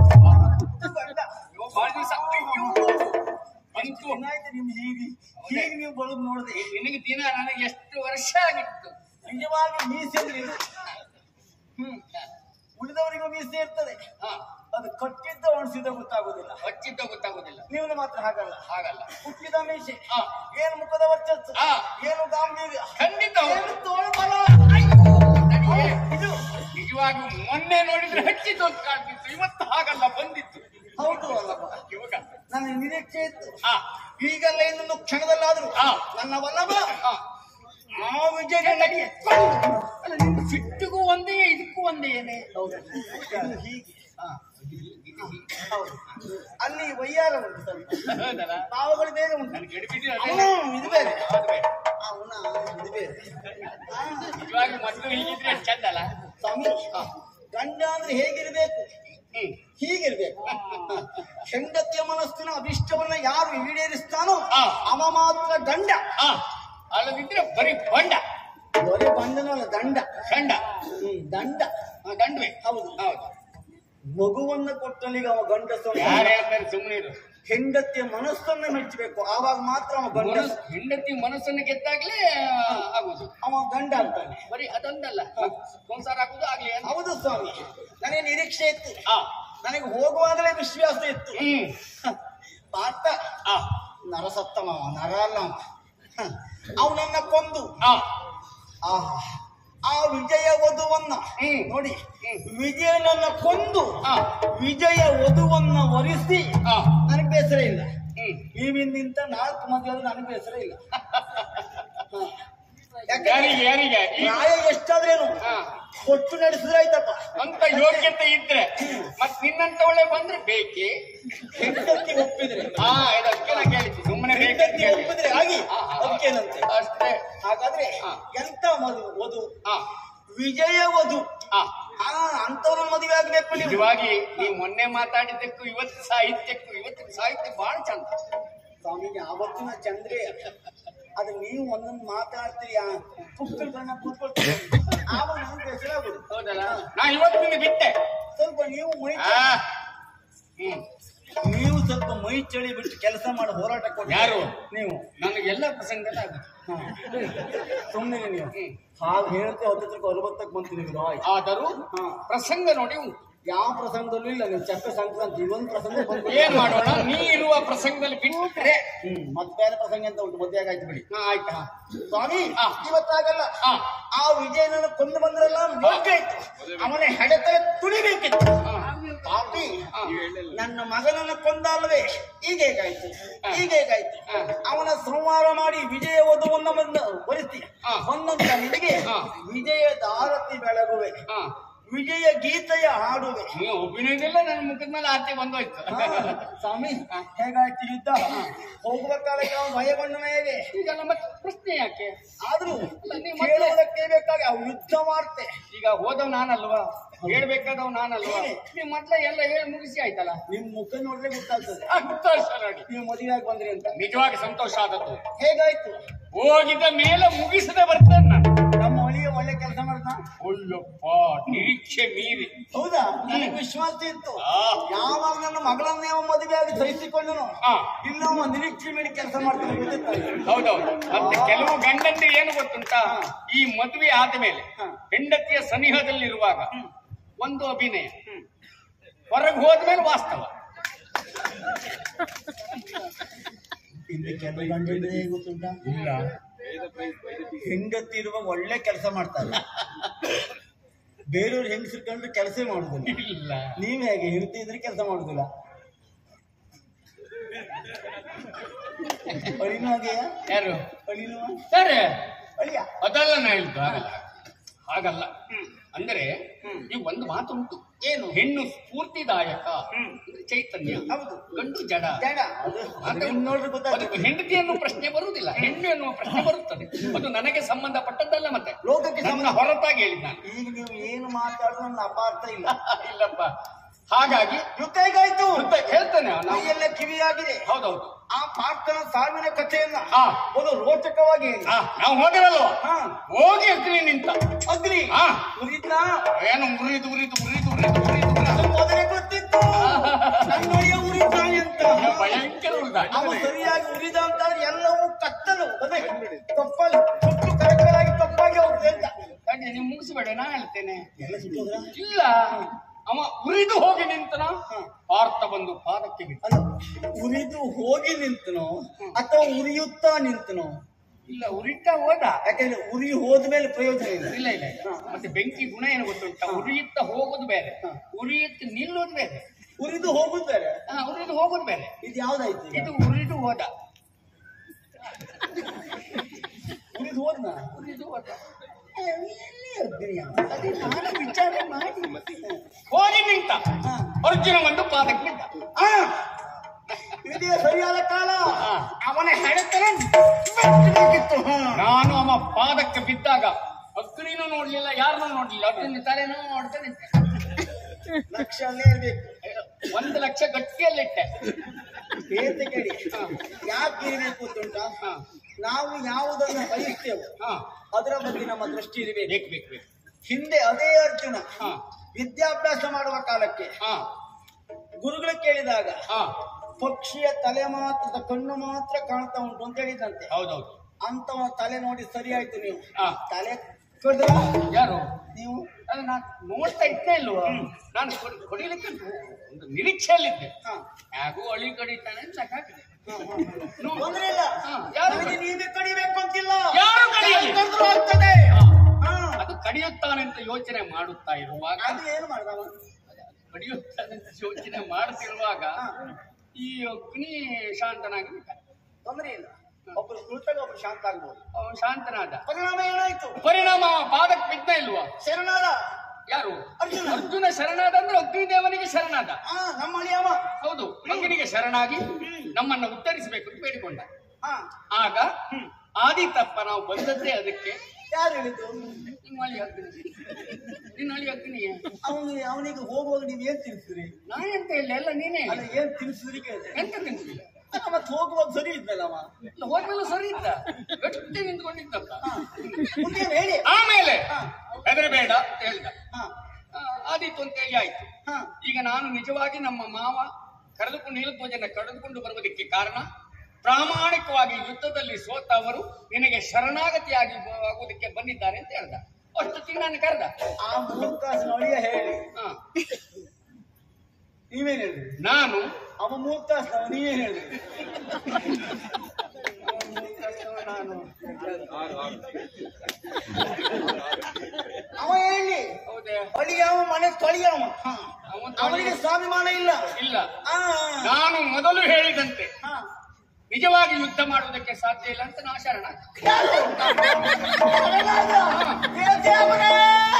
ಗಂಡ. ಅಯ್ಯೋ ಬಾಳ ದಿವಸ ಅಯ್ಯೋ ಬಂತು ಏನಾಯ್ತು ನಿಮ್ ಹೀಗೆ ಹೀಗೆ ನೀವು ಬರೋದು ನೋಡಿದೆ ನಿನಗೆ ದಿನ ನನಗೆ ಎಷ್ಟು ವರ್ಷ ಆಗಿತ್ತು ನಿಜವಾಗಿ ಮೀಸೆ ಅಂದ್ರೆ ಇದು ಹ್ಮ್ ಉಳಿದವರಿಗೂ ಮೀಸೆ ಇರ್ತದೆ ಹಾ ಅದು ಕಟ್ಟಿದ್ದ ಒಣಸಿದ ಗೊತ್ತಾಗುದಿಲ್ಲ ಹಚ್ಚಿದ್ದ ಗೊತ್ತಾಗುದಿಲ್ಲ ನೀವು ಮಾತ್ರ ಹಾಗಲ್ಲ ಹಾಗಲ್ಲ ಹುಟ್ಟಿದ ಮೀಸೆ ಹಾ. ಏನು ಮುಖದ ವರ್ಚಸ್ಸು ಹಾ. ಏನು ಗಾಂಭೀರ್ಯ ಖಂಡಿತ ಹೌದು. ಏನು ತೋಳುಬಲ ಅಯ್ಯೋ, ತಡಿಯೇ. ಇದು ನಿಜವಾಗೂ ಮೊನ್ನೆ ನೋಡಿದ್ರೆ ಹಚ್ಚಿದ್ದು ಅಂತ ಕಾಣ್ತಿತ್ತು ಇವತ್ತು ಹಾಗಲ್ಲ ಬಂದಿತ್ತು ಹೌದು ಅಲ್ಲಪ್ಪ ಇವಾಗ ನನ್ನ ನಿರೀಕ್ಷೆ ಇತ್ತು ಹಾ ಈಗಲ್ಲ ಇನ್ನೊಂದು ಕ್ಷಣದಲ್ಲಾದ್ರೂ ಹಾ. ನನ್ನ ವಲ್ಲಭ ಹಾ ಆ ವಿಜಯ ನಡಿಗೆ ಅಲ್ಲ ನಿಮ್ದು ಸಿಟ್ಟಿಗೂ ಒಂದೇ ಇದಕ್ಕೂ ಒಂದೇ ಏನೇ ಇದು ಹೀಗೆ ಹಾ ಹೌದು ಅಲ್ಲಿ ವಯ್ಯಾರ ಉಂಟು ಸ್ವಲ್ಪ ಹೌದಲ್ಲ ಪಾವಗಳು ಬೇರೆ ಉಂಟು ನನಗೆ ಗಡಿಬಿಡಿ ಅವನು ಇದು ಬೇರೆ ಅದು ಬೇಡ. ಅವನ ಇದು ಬೇರೆ ಆ, ನಿಜವಾಗಿ ಮೊದಲು ಹೀಗಿದ್ರೆ ಎಷ್ಟ್ ಚಂದ ಅಲ್ಲ ಸ್ವಾಮಿ ಗಂಡ ಅಂದ್ರೆ ಹೇಗಿರ್ಬೇಕು ಹ್ಮ್ ಹೀಗಿರ್ಬೇಕು ಹೆಂಡತಿಯ ಮನಸ್ಸಿನ ಅಭಿಷ್ಟವನ್ನ ಯಾರು ಈಡೇರಿಸ್ತಾನೋ ಆ. ಅವ ಮಾತ್ರ ಗಂಡ ಹಾ ಅಲ್ಲದಿದ್ರೆ ಬರೀ ಬಂಡ ಬರೀ ಬಂಧನಲ್ಲ ದಂಡ ಗಂಡ ಹ್ಮ್ ದಂಡ ಹಾ, ದಂಡವೇ ಹೌದು ಹೌದು ಮಗುವನ್ನ ಕೊಟ್ಟನಿಗೆ ಅವ ಗಂಡಸ ಯಾರು ಹೇಳ್ತಾರೆ ಸುಮ್ಮನೆ ಇರು ಹೆಂಡತಿಯ ಮನಸ್ಸನ್ನ ಮೆಚ್ಚಬೇಕು ಆವಾಗ ಮಾತ್ರ ಅವ ಗಂಡಸ ಮನಸ್ ಹೆಂಡತಿ ಮನಸ್ಸನ್ನು ಗೆದ್ದಾಗ್ಲೇ ಆಗುದು ಅವ ಗಂಡ ಅಂತಾನೆ ಬರೀ ಅದೊಂದಲ್ಲ ಸಂಸಾರ ಆಗುದು ಆಗ್ಲಿ ಅಂತ ಹೌದು ಸ್ವಾಮಿ ನನಗೆ ನಿರೀಕ್ಷೆ ಇತ್ತು ಆ ನನಗೆ ಹೋಗುವಾಗಲೇ ವಿಶ್ವಾಸ ಇತ್ತು ಹ್ಮ್ ಪಾತ ಆ ನರಸತ್ತಮ ಅವ, ನರ ಅಲ್ಲ ಅವ. ಹ. ಅವನನ್ನ ಕೊಂದು ಆ ಆಹಾ ಆ ವಿಜಯ ವಧುವನ್ನ ಹ್ಮ್. ನೋಡಿ ಹ್ಮ್. ವಿಜಯನನ್ನ ಕೊಂದು ಆ ವಿಜಯ ವಧುವನ್ನ ವರಿಸಿ ಆ ನನಗೆ ಬೇಸರ ಇಲ್ಲ ಹ್ಮ್ ನೀವಿಂದಿಂತ ನಾಲ್ಕು ಮದುವೆ ಆದ್ರೂ ನನಗೆ ಬೇಸರ ಇಲ್ಲ ಹ. ಯಾಕಂದ್ರೆ ಯಾರಿಗೆ ಯಾರಿಗೆ ಈ- ನ್ಯಾಯ ಎಷ್ಟಾದ್ರೇನು ಹಾ. ಕೊಟ್ಟು ನಡೆಸಿದ್ರಾಯ್ತಪ್ಪ ಅಂತ ಯೋಗ್ಯತೆ ಇದ್ರೆ ಮತ್ ನಿನ್ನಂತವಳೆ ಬಂದ್ರೆ ಬೇಕೇ ಹೆಂಡತಿ ಒಪ್ಪಿದ್ರೆ ಹಾ ಇದಕ್ಕೆ ನಾ ಕೇಳಿದ್ದು ಸುಮ್ಮನೆ ಬೇಕಂತ ಹೆಂಡತಿ ಕೇಳಿದ್ದು. ಒಪ್ಪಿದ್ರೆ ಆಗಿ ಆ, ಆ, ಆ. ಅದಕ್ಕೇನಂತೆ ಅಷ್ಟೇ ಹಾಗಾದ್ರೆ ಹಾ. ಎಂತ ಮಧು ವಧು ಆ ವಿಜಯ ವಧು ಆ ಆ ಅಂತವ್ರ ಮದುವೆ ಆಗ್ಬೇಕು ನೀವು ನಿಜವಾಗಿ ನೀವು ಮೊನ್ನೆ ಮಾತಾಡಿದ್ದಕ್ಕೂ ಇವತ್ತು ಸಾಹಿತ್ಯಕ್ಕೂ ಇವತ್ತಿನ ಸಾಹಿತ್ಯ ಬಹಳ ಚಂದ ಸ್ವಾಮಿಗೆ ಆವತ್ತಿನ ಚಂದ್ರೆ ಅದು ನೀವು ಒಂದೊಂದು ಮಾತಾಡ್ತೀರಿ ಆ ಪುಕ್ಕಲ್ ಬಣ್ಣ ಕೂತ್ಕೊಳ್ತೀರಿ ಆವಾಗ ನಮ್ಗೆ ಬೇಸರ ಆಗುದು ಹೌದಲ್ಲ ನಾ ಇವತ್ತಿನ ಬಿಟ್ಟೆ ಸ್ವಲ್ಪ ನೀವು ಮೈ ಆ ಹ್ಮ್ ನೀವು ಸ್ವಲ್ಪ ಮೈ ಚಳಿ ಬಿಟ್ಟು ಕೆಲಸ ಮಾಡಿ ಹೋರಾಟ ಕೊಡಿ ಯಾರು? ನೀವು ನನಗೆ ಎಲ್ಲ ಪ್ರಸಂಗದಲ್ಲಿ ಆಗುತ್ತೆ ಸುಮ್ಮನೆ ನೀವು ಹ್ಮ್. ಹಾಗೆ ಹೇಳ್ತೆ ಹತ್ತತ್ರಕ್ಕೆ ಅರವತ್ತಕ್ಕೆ ಬಂತು ನಿಮ್ಗೆ ರಾಯ್ ಆದರೂ ಹಾ. ಪ್ರಸಂಗ ನೋಡಿ ಉಂಟು ಯಾವ ಪ್ರಸಂಗದಲ್ಲೂ ಇಲ್ಲ ನೀವು ಚಕ್ರ ಸಂಕ್ರಾಂತಿ ಇವೊಂದು ಪ್ರಸಂಗ ಬಂದು ಏನ್ ಮಾಡೋಣ ನೀ ಇರುವ ಪ್ರಸಂಗದಲ್ಲಿ ಬಿಟ್ರೆ ಹ್ಮ್ ಮತ್ತೆ ಬೇರೆ ಪ್ರಸಂಗ ಅಂತ ಉಂಟು ಮದುವೆ ಆಯ್ತು ಬಿಡಿ ಹಾ, ಆಯ್ತಾ ಸ್ವಾಮಿ ಆ. ಇವತ್ತಾಗಲ್ಲ ಆ. ಆ ವಿಜಯನನ್ನು ಕೊಂದು ಬಂದ್ರಲ್ಲ ಯೋಗ್ಯ ಆಯ್ತು ಅವನ ಹೆಡೆತಲೆ ತುಳಿಬೇಕಿತ್ತು ಪಾಪಿ ನನ್ನ ಮಗನನ್ನು ಕೊಂದಲ್ವೇ ಈಗ ಹೇಗಾಯ್ತು ಈಗ ಹೇಗಾಯ್ತು ಅವನ ಸಂಹಾರ ಮಾಡಿ ವಿಜಯ ವಧುವನ್ನು ಬಂದ ಬರಿಸ್ತಿ ಆ. ಬಂದಂತ ನಿನಗೆ ಆ. ವಿಜಯದ ಆರತಿ ಬೆಳಗುವೆ ಹಾ ವಿಜಯ ಗೀತೆಯ ಹಾಡುವೆ ನೀವು ಅಭಿನಯದಲ್ಲೇ ನನ್ನ ಮುಖದ ಮೇಲೆ ಆರ್ತಿ ಬಂದೋಯ್ತು ಆ, ಸ್ವಾಮಿ ಹೇಗಾಯ್ತು ಯುದ್ಧ ಹೋಗುವ ಕಾಲಕ್ಕೆ ಅವನು ಭಯಗೊಂಡನ ಹೇಗೆ ಈಗಲ್ಲ ಮತ್ತೆ ಪ್ರಶ್ನೆ ಯಾಕೆ ಆದ್ರೂ ನೀವು ಮತ್ತೆ- ಕೇಳುವುದಕ್ಕೆ ಬೇಕಾಗಿ ಅವು ಯುದ್ಧ ಮಾಡ್ತೆ ಈಗ ಹೋದವ್ ನಾನಲ್ವಾ ಹೇಳ್ಬೇಕಾದವ್ ನಾನಲ್ವಾ ನೀವು ಮೊದ್ಲ ಎಲ್ಲ ಹೇಳಿ ಮುಗಿಸಿ ಆಯ್ತಲ್ಲ ನಿಮ್ ಮುಖ ನೋಡ್ರೆ ಗೊತ್ತಾಗ್ತದೆ ಸಂತೋಷ ನೋಡಿ ನೀವು ಮದುವೆಯಾಗಿ ಬಂದ್ರಿ ಅಂತ ನಿಜವಾಗಿ ಸಂತೋಷ ಆದದ್ದು ಹೇಗಾಯ್ತು ಹೋಗಿದ ಮೇಲೆ ಮುಗಿಸದೆ ಬರ್ತೇನೆ ನಾನು ನಮ್ಮ ಒಳಿಯ ಒಳ್ಳೆ ಕೆಲಸ ಮಾಡ್ದ ಒಳ್ಳಪ್ಪ ನಿರೀಕ್ಷೆ ಮೀರಿ ಹೌದಾ ನನಗೆ ವಿಶ್ವಾಸ ಇತ್ತು ಆ. ಯಾವಾಗ ನನ್ನ ಮಗಳನ್ನೇ ಅವ ಮದುವೆಯಾಗಿ ಸಹಿಸಿಕೊಂಡನು ಆ. ಇಲ್ಲ ಅವ ನಿರೀಕ್ಷೆ ಮೇಲೆ ಕೆಲಸ ಮಾಡ್ತಾನೆ ಗೊತ್ತಿತ್ತು ಹೌದೌದು ಮತ್ತೆ ಕೆಲವು ಗಂಡಂದಿರು ಏನು ಗೊತ್ತುಂಟಾ ಈ ಮದುವೆ ಆದ್ಮೇಲೆ ಹೆಂಡತಿಯ ಸನಿಹದಲ್ಲಿರುವಾಗ ಒಂದು ಅಭಿನಯ ಹೊರಗೆ ಹೋದ್ಮೇಲೆ ವಾಸ್ತವ ಇಲ್ಲಿ ಕೆಲವು ಗಂಡಂದ್ರೆ ಹೇಗೆ ಗೊತ್ತುಂಟಾ ಇಲ್ಲ ಹೆಂಡತಿ ಇರುವಾಗ ಒಳ್ಳೆ ಕೆಲಸ ಮಾಡ್ತಾರೆ ಬೇರೆಯವ್ರು ಹೆಂಗಸರು ಕಂಡ್ರೆ ಕೆಲಸ ಮಾಡುದಿಲ್ಲ ಇಲ್ಲ ನೀವ್ ಹೇಗೆ ಹೆಂಡತಿ ಇದ್ರೆ ಕೆಲಸ ಮಾಡುದಿಲ್ಲ ಅಳಿನೂ ಹಾಗೆಯಾ ಯಾರು ಅಳಿನೂ ಸರಿ ಅಳಿಯ ಅದಲ್ಲ ನಾ ಹೇಳಿದ್ದು ಹಾಗಲ್ಲ ಹಾಗಲ್ಲ ಅಂದ್ರೆ ಈಗ ಒಂದು ಮಾತುಂಟು ಏನು ಹೆಣ್ಣು ಸ್ಫೂರ್ತಿದಾಯಕ ಅಂದ್ರೆ ಚೈತನ್ಯ ಹೌದು. ಗಂಡು ಜಡ ಜಡ ಅದು ಅದು ನಿಮ್ ನೋಡ್ರೆ ಗೊತ್ತಾಗ್ತದೆ ಅದಕ್ಕೆ ಹೆಂಡತಿ ಎನ್ನುವ ಪ್ರಶ್ನೆ ಬರುವುದಿಲ್ಲ ಹೆಣ್ಣು ಎನ್ನುವ ಪ್ರಶ್ನೆ ಬರುತ್ತದೆ ಅದು ನನಗೆ ಸಂಬಂಧಪಟ್ಟದ್ದಲ್ಲ ಮತ್ತೆ ಲೋಕಕ್ಕೆ ನನ್ನ ಸಂಬಂಧ ಹೊರತಾಗಿ ಹೇಳಿದ್ ನಾನು ಈಗ ನೀವು ಏನು ಮಾತಾಡಿದ್ರು ನನ್ನ ಅಪಾರ್ಥ ಇಲ್ಲ ಇಲ್ಲಪ್ಪ ಹಾಗಾಗಿ ಯುದ್ಧ ಹೇಗಾಯ್ತು ಯುದ್ಧ ಹೇಳ್ತಾನೆ ಅವನು. ಮೈಯೆಲ್ಲ ಕಿವಿಯಾಗಿದೆ ಹೌದೌದು ಆ ಪಾರ್ಥನ ಸಾವಿನ ಕಥೆಯನ್ನ ಹಾ. ಒಂದು ರೋಚಕವಾಗಿ ಹೇಳಿ. ಹಾ ನಾವು ಹೋಗಿರಲ್ವ ಹಾ ಹೋಗಿ ಅಗ್ನಿ ನಿಂತ ಅಗ್ನಿ ಹಾ. ಉರಿದ್ನ ಏನು ಉರಿದು ಉರಿದು ಉರಿದು ಉರಿದು ಉರಿದು ಉರಿದು ಮೊದಲೇ ಗೊತ್ತಿತ್ತು ನನ್ನೊಡೆಯ ಉರಿತಾನೆ ಅಂತ ಭಯಂಕರ ಉರಿದ ಅವ ಸರಿಯಾಗಿ ಉರಿದ ಅಂತಂದ್ರೆ ಎಲ್ಲವೂ ಕತ್ತಲು ಅದೇ ತಪ್ಪಲ್ಲಿ ಸುಟ್ಟು ಕರಕರಾಗಿ ತಪ್ಪಾಗಿ ಹೋಗ್ತದೆ ಅಂತ ಕಣ್ಣೆ ನೀವು ಮುಗಿಸ್ಬೇಡ ನಾ ಹೇಳ್ತೇನೆ ಎಲ್ಲ ಸುಟ್ಟೋದ್ರ ಇಲ್ಲ ಅವ ಉರಿದು ಹೋಗಿ ನಿಂತನ ಪಾರ್ಥ ಬಂದು ಪಾದಕ್ಕೆ ಬಿಟ್ಟ ಅಲ್ಲ ಉರಿದು ಹೋಗಿ ನಿಂತನೋ ಅಥವಾ ಉರಿಯುತ್ತಾ ನಿಂತನೋ ಇಲ್ಲ ಉರಿತ ಹೋದ ಯಾಕಂದ್ರೆ ಉರಿ ಹೋದ್ಮೇಲೆ ಪ್ರಯೋಜನ ಇಲ್ಲ ಇಲ್ಲ ಇಲ್ಲ ಇಲ್ಲ. ಮತ್ತೆ ಬೆಂಕಿ ಗುಣ ಏನು ಗೊತ್ತುಂಟ ಉರಿಯುತ್ತ ಹೋಗೋದು ಬೇರೆ ಉರಿಯುತ್ತ ನಿಲ್ಲೋದು ಬೇರೆ ಉರಿದು ಹೋಗುದು ಬೇರೆ ಹಾ ಉರಿದು ಹೋಗೋದು ಬೇರೆ ಇದು ಯಾವ್ದಾಯ್ತು ಈಗ? ಇದು ಉರಿದು ಹೋದ ಉರಿದು ಹೋದ್ನ ಉರಿದು ಹೋದ ಎಲ್ಲಿ ಅಗ್ನಿಯ? ಅದೇ ನಾನು ವಿಚಾರ ಮಾಡಿ ಹೋಗಿ ನಿಂತ ಅರ್ಜುನ ಬಂದು ಪಾದಕ್ಕೆ ಬಿದ್ದ ಆ, ಇದೇ ಸರಿಯಾದ ಕಾಲ ಹಾ. ಅವನ ಹೆಡೆತನ ಮೆಟ್ಟಬೇಕಿತ್ತು ಹಾ. ನಾನು ಅವ ಪಾದಕ್ಕೆ ಬಿದ್ದಾಗ ಅಗ್ನಿನೂ ನೋಡ್ಲಿಲ್ಲ ಯಾರನ್ನೂ ನೋಡ್ಲಿಲ್ಲ ಅರ್ಜುನ ತಲೆನೂ ನೋಡ್ತಾ ನಿಂತೆ ಲಕ್ಷ ಅಲ್ಲೇ ಇರ್ಬೇಕು ಒಂದು ಲಕ್ಷ ಗಟ್ಟಿಯಲ್ಲಿಟ್ಟೆ ಬೇತೆ ಕೇಳಿ ಯಾಕೆ ಇರಬೇಕು ಅಂತುಂಟಾ ಹಾ. ನಾವು ಯಾವುದನ್ನು ಬಯಸ್ತೇವೆ ಹಾ ಅದರ ಬಗ್ಗೆ ನಮ್ಮ ದೃಷ್ಟಿ ಇರಬೇಕು ಬೇಕು ಬೇಕು ಬೇಕು ಹಿಂದೆ ಅದೇ ಅರ್ಜುನ ಹಾ ವಿದ್ಯಾಭ್ಯಾಸ ಮಾಡುವ ಕಾಲಕ್ಕೆ ಹಾ ಗುರುಗಳು ಕೇಳಿದಾಗ ಹಾ ಪಕ್ಷಿಯ ತಲೆ ಮಾತ್ರ ಕಣ್ಣು ಮಾತ್ರ ಕಾಣ್ತಾ ಉಂಟು ಅಂತ ಹೇಳಿದಂತೆ ಹೌದೌದು ಅಂತವ ತಲೆ ನೋಡಿ ಸರಿ ಆಯ್ತು ನೀವು ಹಾ ತಲೆ ಕಡ್ದ್ರ ಯಾರು ನೀವು ಅದು ನಾನು ನೋಡ್ತಾ ಇದ್ದೇ ಇಲ್ವೋ ನಾನು ಕೊಡ್- ಕೊಡಿಲಿಕ್ಕೆ ಒಂದು ನಿರೀಕ್ಷೆಯಲ್ಲಿದ್ದೆ ಹಾ. ಯಾಕೋ ಅಳಿ ಕಡಿತಾನೆ ಅಂತ ಸಾಕಾಗಿದೆ ತೊಂದ್ರೆ ಇಲ್ಲ ಹಾ, ಯಾರು ನನಗೆ ನೀವೇ ಕಡಿಬೇಕು ಅಂತಿಲ್ಲ ಯಾರು ಕಡಿಯಲಿ? ಕಡಿದ್ರು ಆಗ್ತದೆ ಹಾ. ಹಾ. ಅದು ಕಡಿಯುತ್ತಾನೆ ಅಂತ ಯೋಚನೆ ಮಾಡುತ್ತಾ ಇರುವಾಗ ಅದು ಏನು ಮಾಡ್ದವ ಕಡಿಯುತ್ತಾನೆ ಅಂತ ಯೋಚನೆ ಮಾಡುತ್ತಿರುವಾಗ ಈ ಅಗ್ನಿ ಶಾಂತನಾಗಿ ಬಿಟ್ಟ ತೊಂದ್ರೆ ಇಲ್ಲ ಒಬ್ರು ಸ್ಮೃತಾಗ ಒಬ್ರು ಶಾಂತ ಆಗ್ಬೋದು ಅವನು ಶಾಂತನಾದ ಪರಿಣಾಮ ಏನಾಯ್ತು ಪರಿಣಾಮ ಅವ ಪಾದಕ್ಕೆ ಬಿದ್ದ ಇಲ್ವಾ ಶರಣಾದ ಯಾರು ಅರ್ಜುನ. ಅರ್ಜುನ ಶರಣಾದ ಅಂದ್ರೆ ಅಗ್ನಿದೇವನಿಗೆ ಶರಣಾದ ಹಾ ನಮ್ಮ ಅಳಿಯವ ಹೌದು ಅಗ್ನಿಗೆ ಶರಣಾಗಿ ನಮ್ಮನ್ನ ಉತ್ತರಿಸಬೇಕು ಅಂತ ಬೇಡಿಕೊಂಡ ಹಾ ಆಗ ಆದಿತಪ್ಪ ನಾವು ಬಂದದ್ದೇ ಅದಕ್ಕೆ ಯಾರು ಹೇಳಿದ್ದು ನಿಮ್ಮ ಅಳಿ ಅಗ್ನಿ ನಿನ್ನ ಅಳಿ ಅಗ್ನಿಗೆ ಅವನು ಅವನಿಗೆ ಹೋಗುವಾಗ ನೀವ್ ಏನ್ ತಿನ್ಸಿದ್ರಿ ನಾ ಎಂತ ಇಲ್ಲ ಎಲ್ಲ ನೀನೇ ಅಲ್ಲ ಏನ್ ತಿನ್ಸಿದ್ರಿ ಕೇಳಿದೆ ಎಂತ ತಿನ್ಸಿಲ್ಲ ಅಲ್ಲ ಮತ್ತೆ ಹೋಗುವಾಗ ಸರಿ ಇದ್ನಲ್ಲ ಅವ ಇಲ್ಲ, ಹೋದ್ಮೇಲೆ ಸರಿ ಇದ್ದ ಗಟ್ಟಿ ನಿಂತ್ಕೊಂಡಿದ್ದಪ್ಪ ಮುಂದೆ ಏನ್ ಹೇಳಿ ಆಮೇಲೆ ಹಾ. ಹೆದರಬೇಡ ಅಂತ ಹೇಳ್ದ ಹಾ ಆ, ಆದೀತು ಅಂತ ಹೇಳಿ ಆಯ್ತು ಹಾ ಈಗ ನಾನು ನಿಜವಾಗಿ ನಮ್ಮ ಮಾವ ಕರೆದುಕೊಂಡು ನೀಲಧ್ವಜನ ಕರೆದುಕೊಂಡು ಬರುವುದಕ್ಕೆ ಕಾರಣ ಪ್ರಾಮಾಣಿಕವಾಗಿ ಯುದ್ಧದಲ್ಲಿ ಸೋತ ಅವರು ನಿನಗೆ ಶರಣಾಗತಿಯಾಗಿ ಬ- ಆಗುವುದಕ್ಕೆ ಬಂದಿದ್ದಾರೆ ಅಂತ ಹೇಳ್ದ ಅಷ್ಟೊತ್ತಿಗೆ ನಾನು ಕರೆದ ಆ ಮೂರು ಕಾಸಿನ ಅಳಿಯ ಹೇಳಿ ಹಾ ನೀವೇನ್ ಹೇಳಿದ್ರಿ ನಾನು ಅವ ಮೂರ್ತಸ್ತವ ನೀವೇನ್ ಹೇಳಿದ್ರಿ ಅವ ಮೂರ್ತಸ್ತವ ನಾನು ಅವ ಹೇಳಿ ಹೌದೇ ಅಳಿಗೆ ಅವ ಮನೆ ತೊಳಿಯವ ಹ. ಅವ ಅವನಿಗೆ ಸ್ವಾಭಿಮಾನ ಇಲ್ಲ ಇಲ್ಲ ಆ, ನಾನು ಮೊದಲು ಹೇಳಿದಂತೆ ಹ. ನಿಜವಾಗಿ ಯುದ್ಧ ಮಾಡುವುದಕ್ಕೆ ಸಾಧ್ಯ ಇಲ್ಲ ಅಂತ ನಾ ಶರಣ ಏ ದೇವರೇ!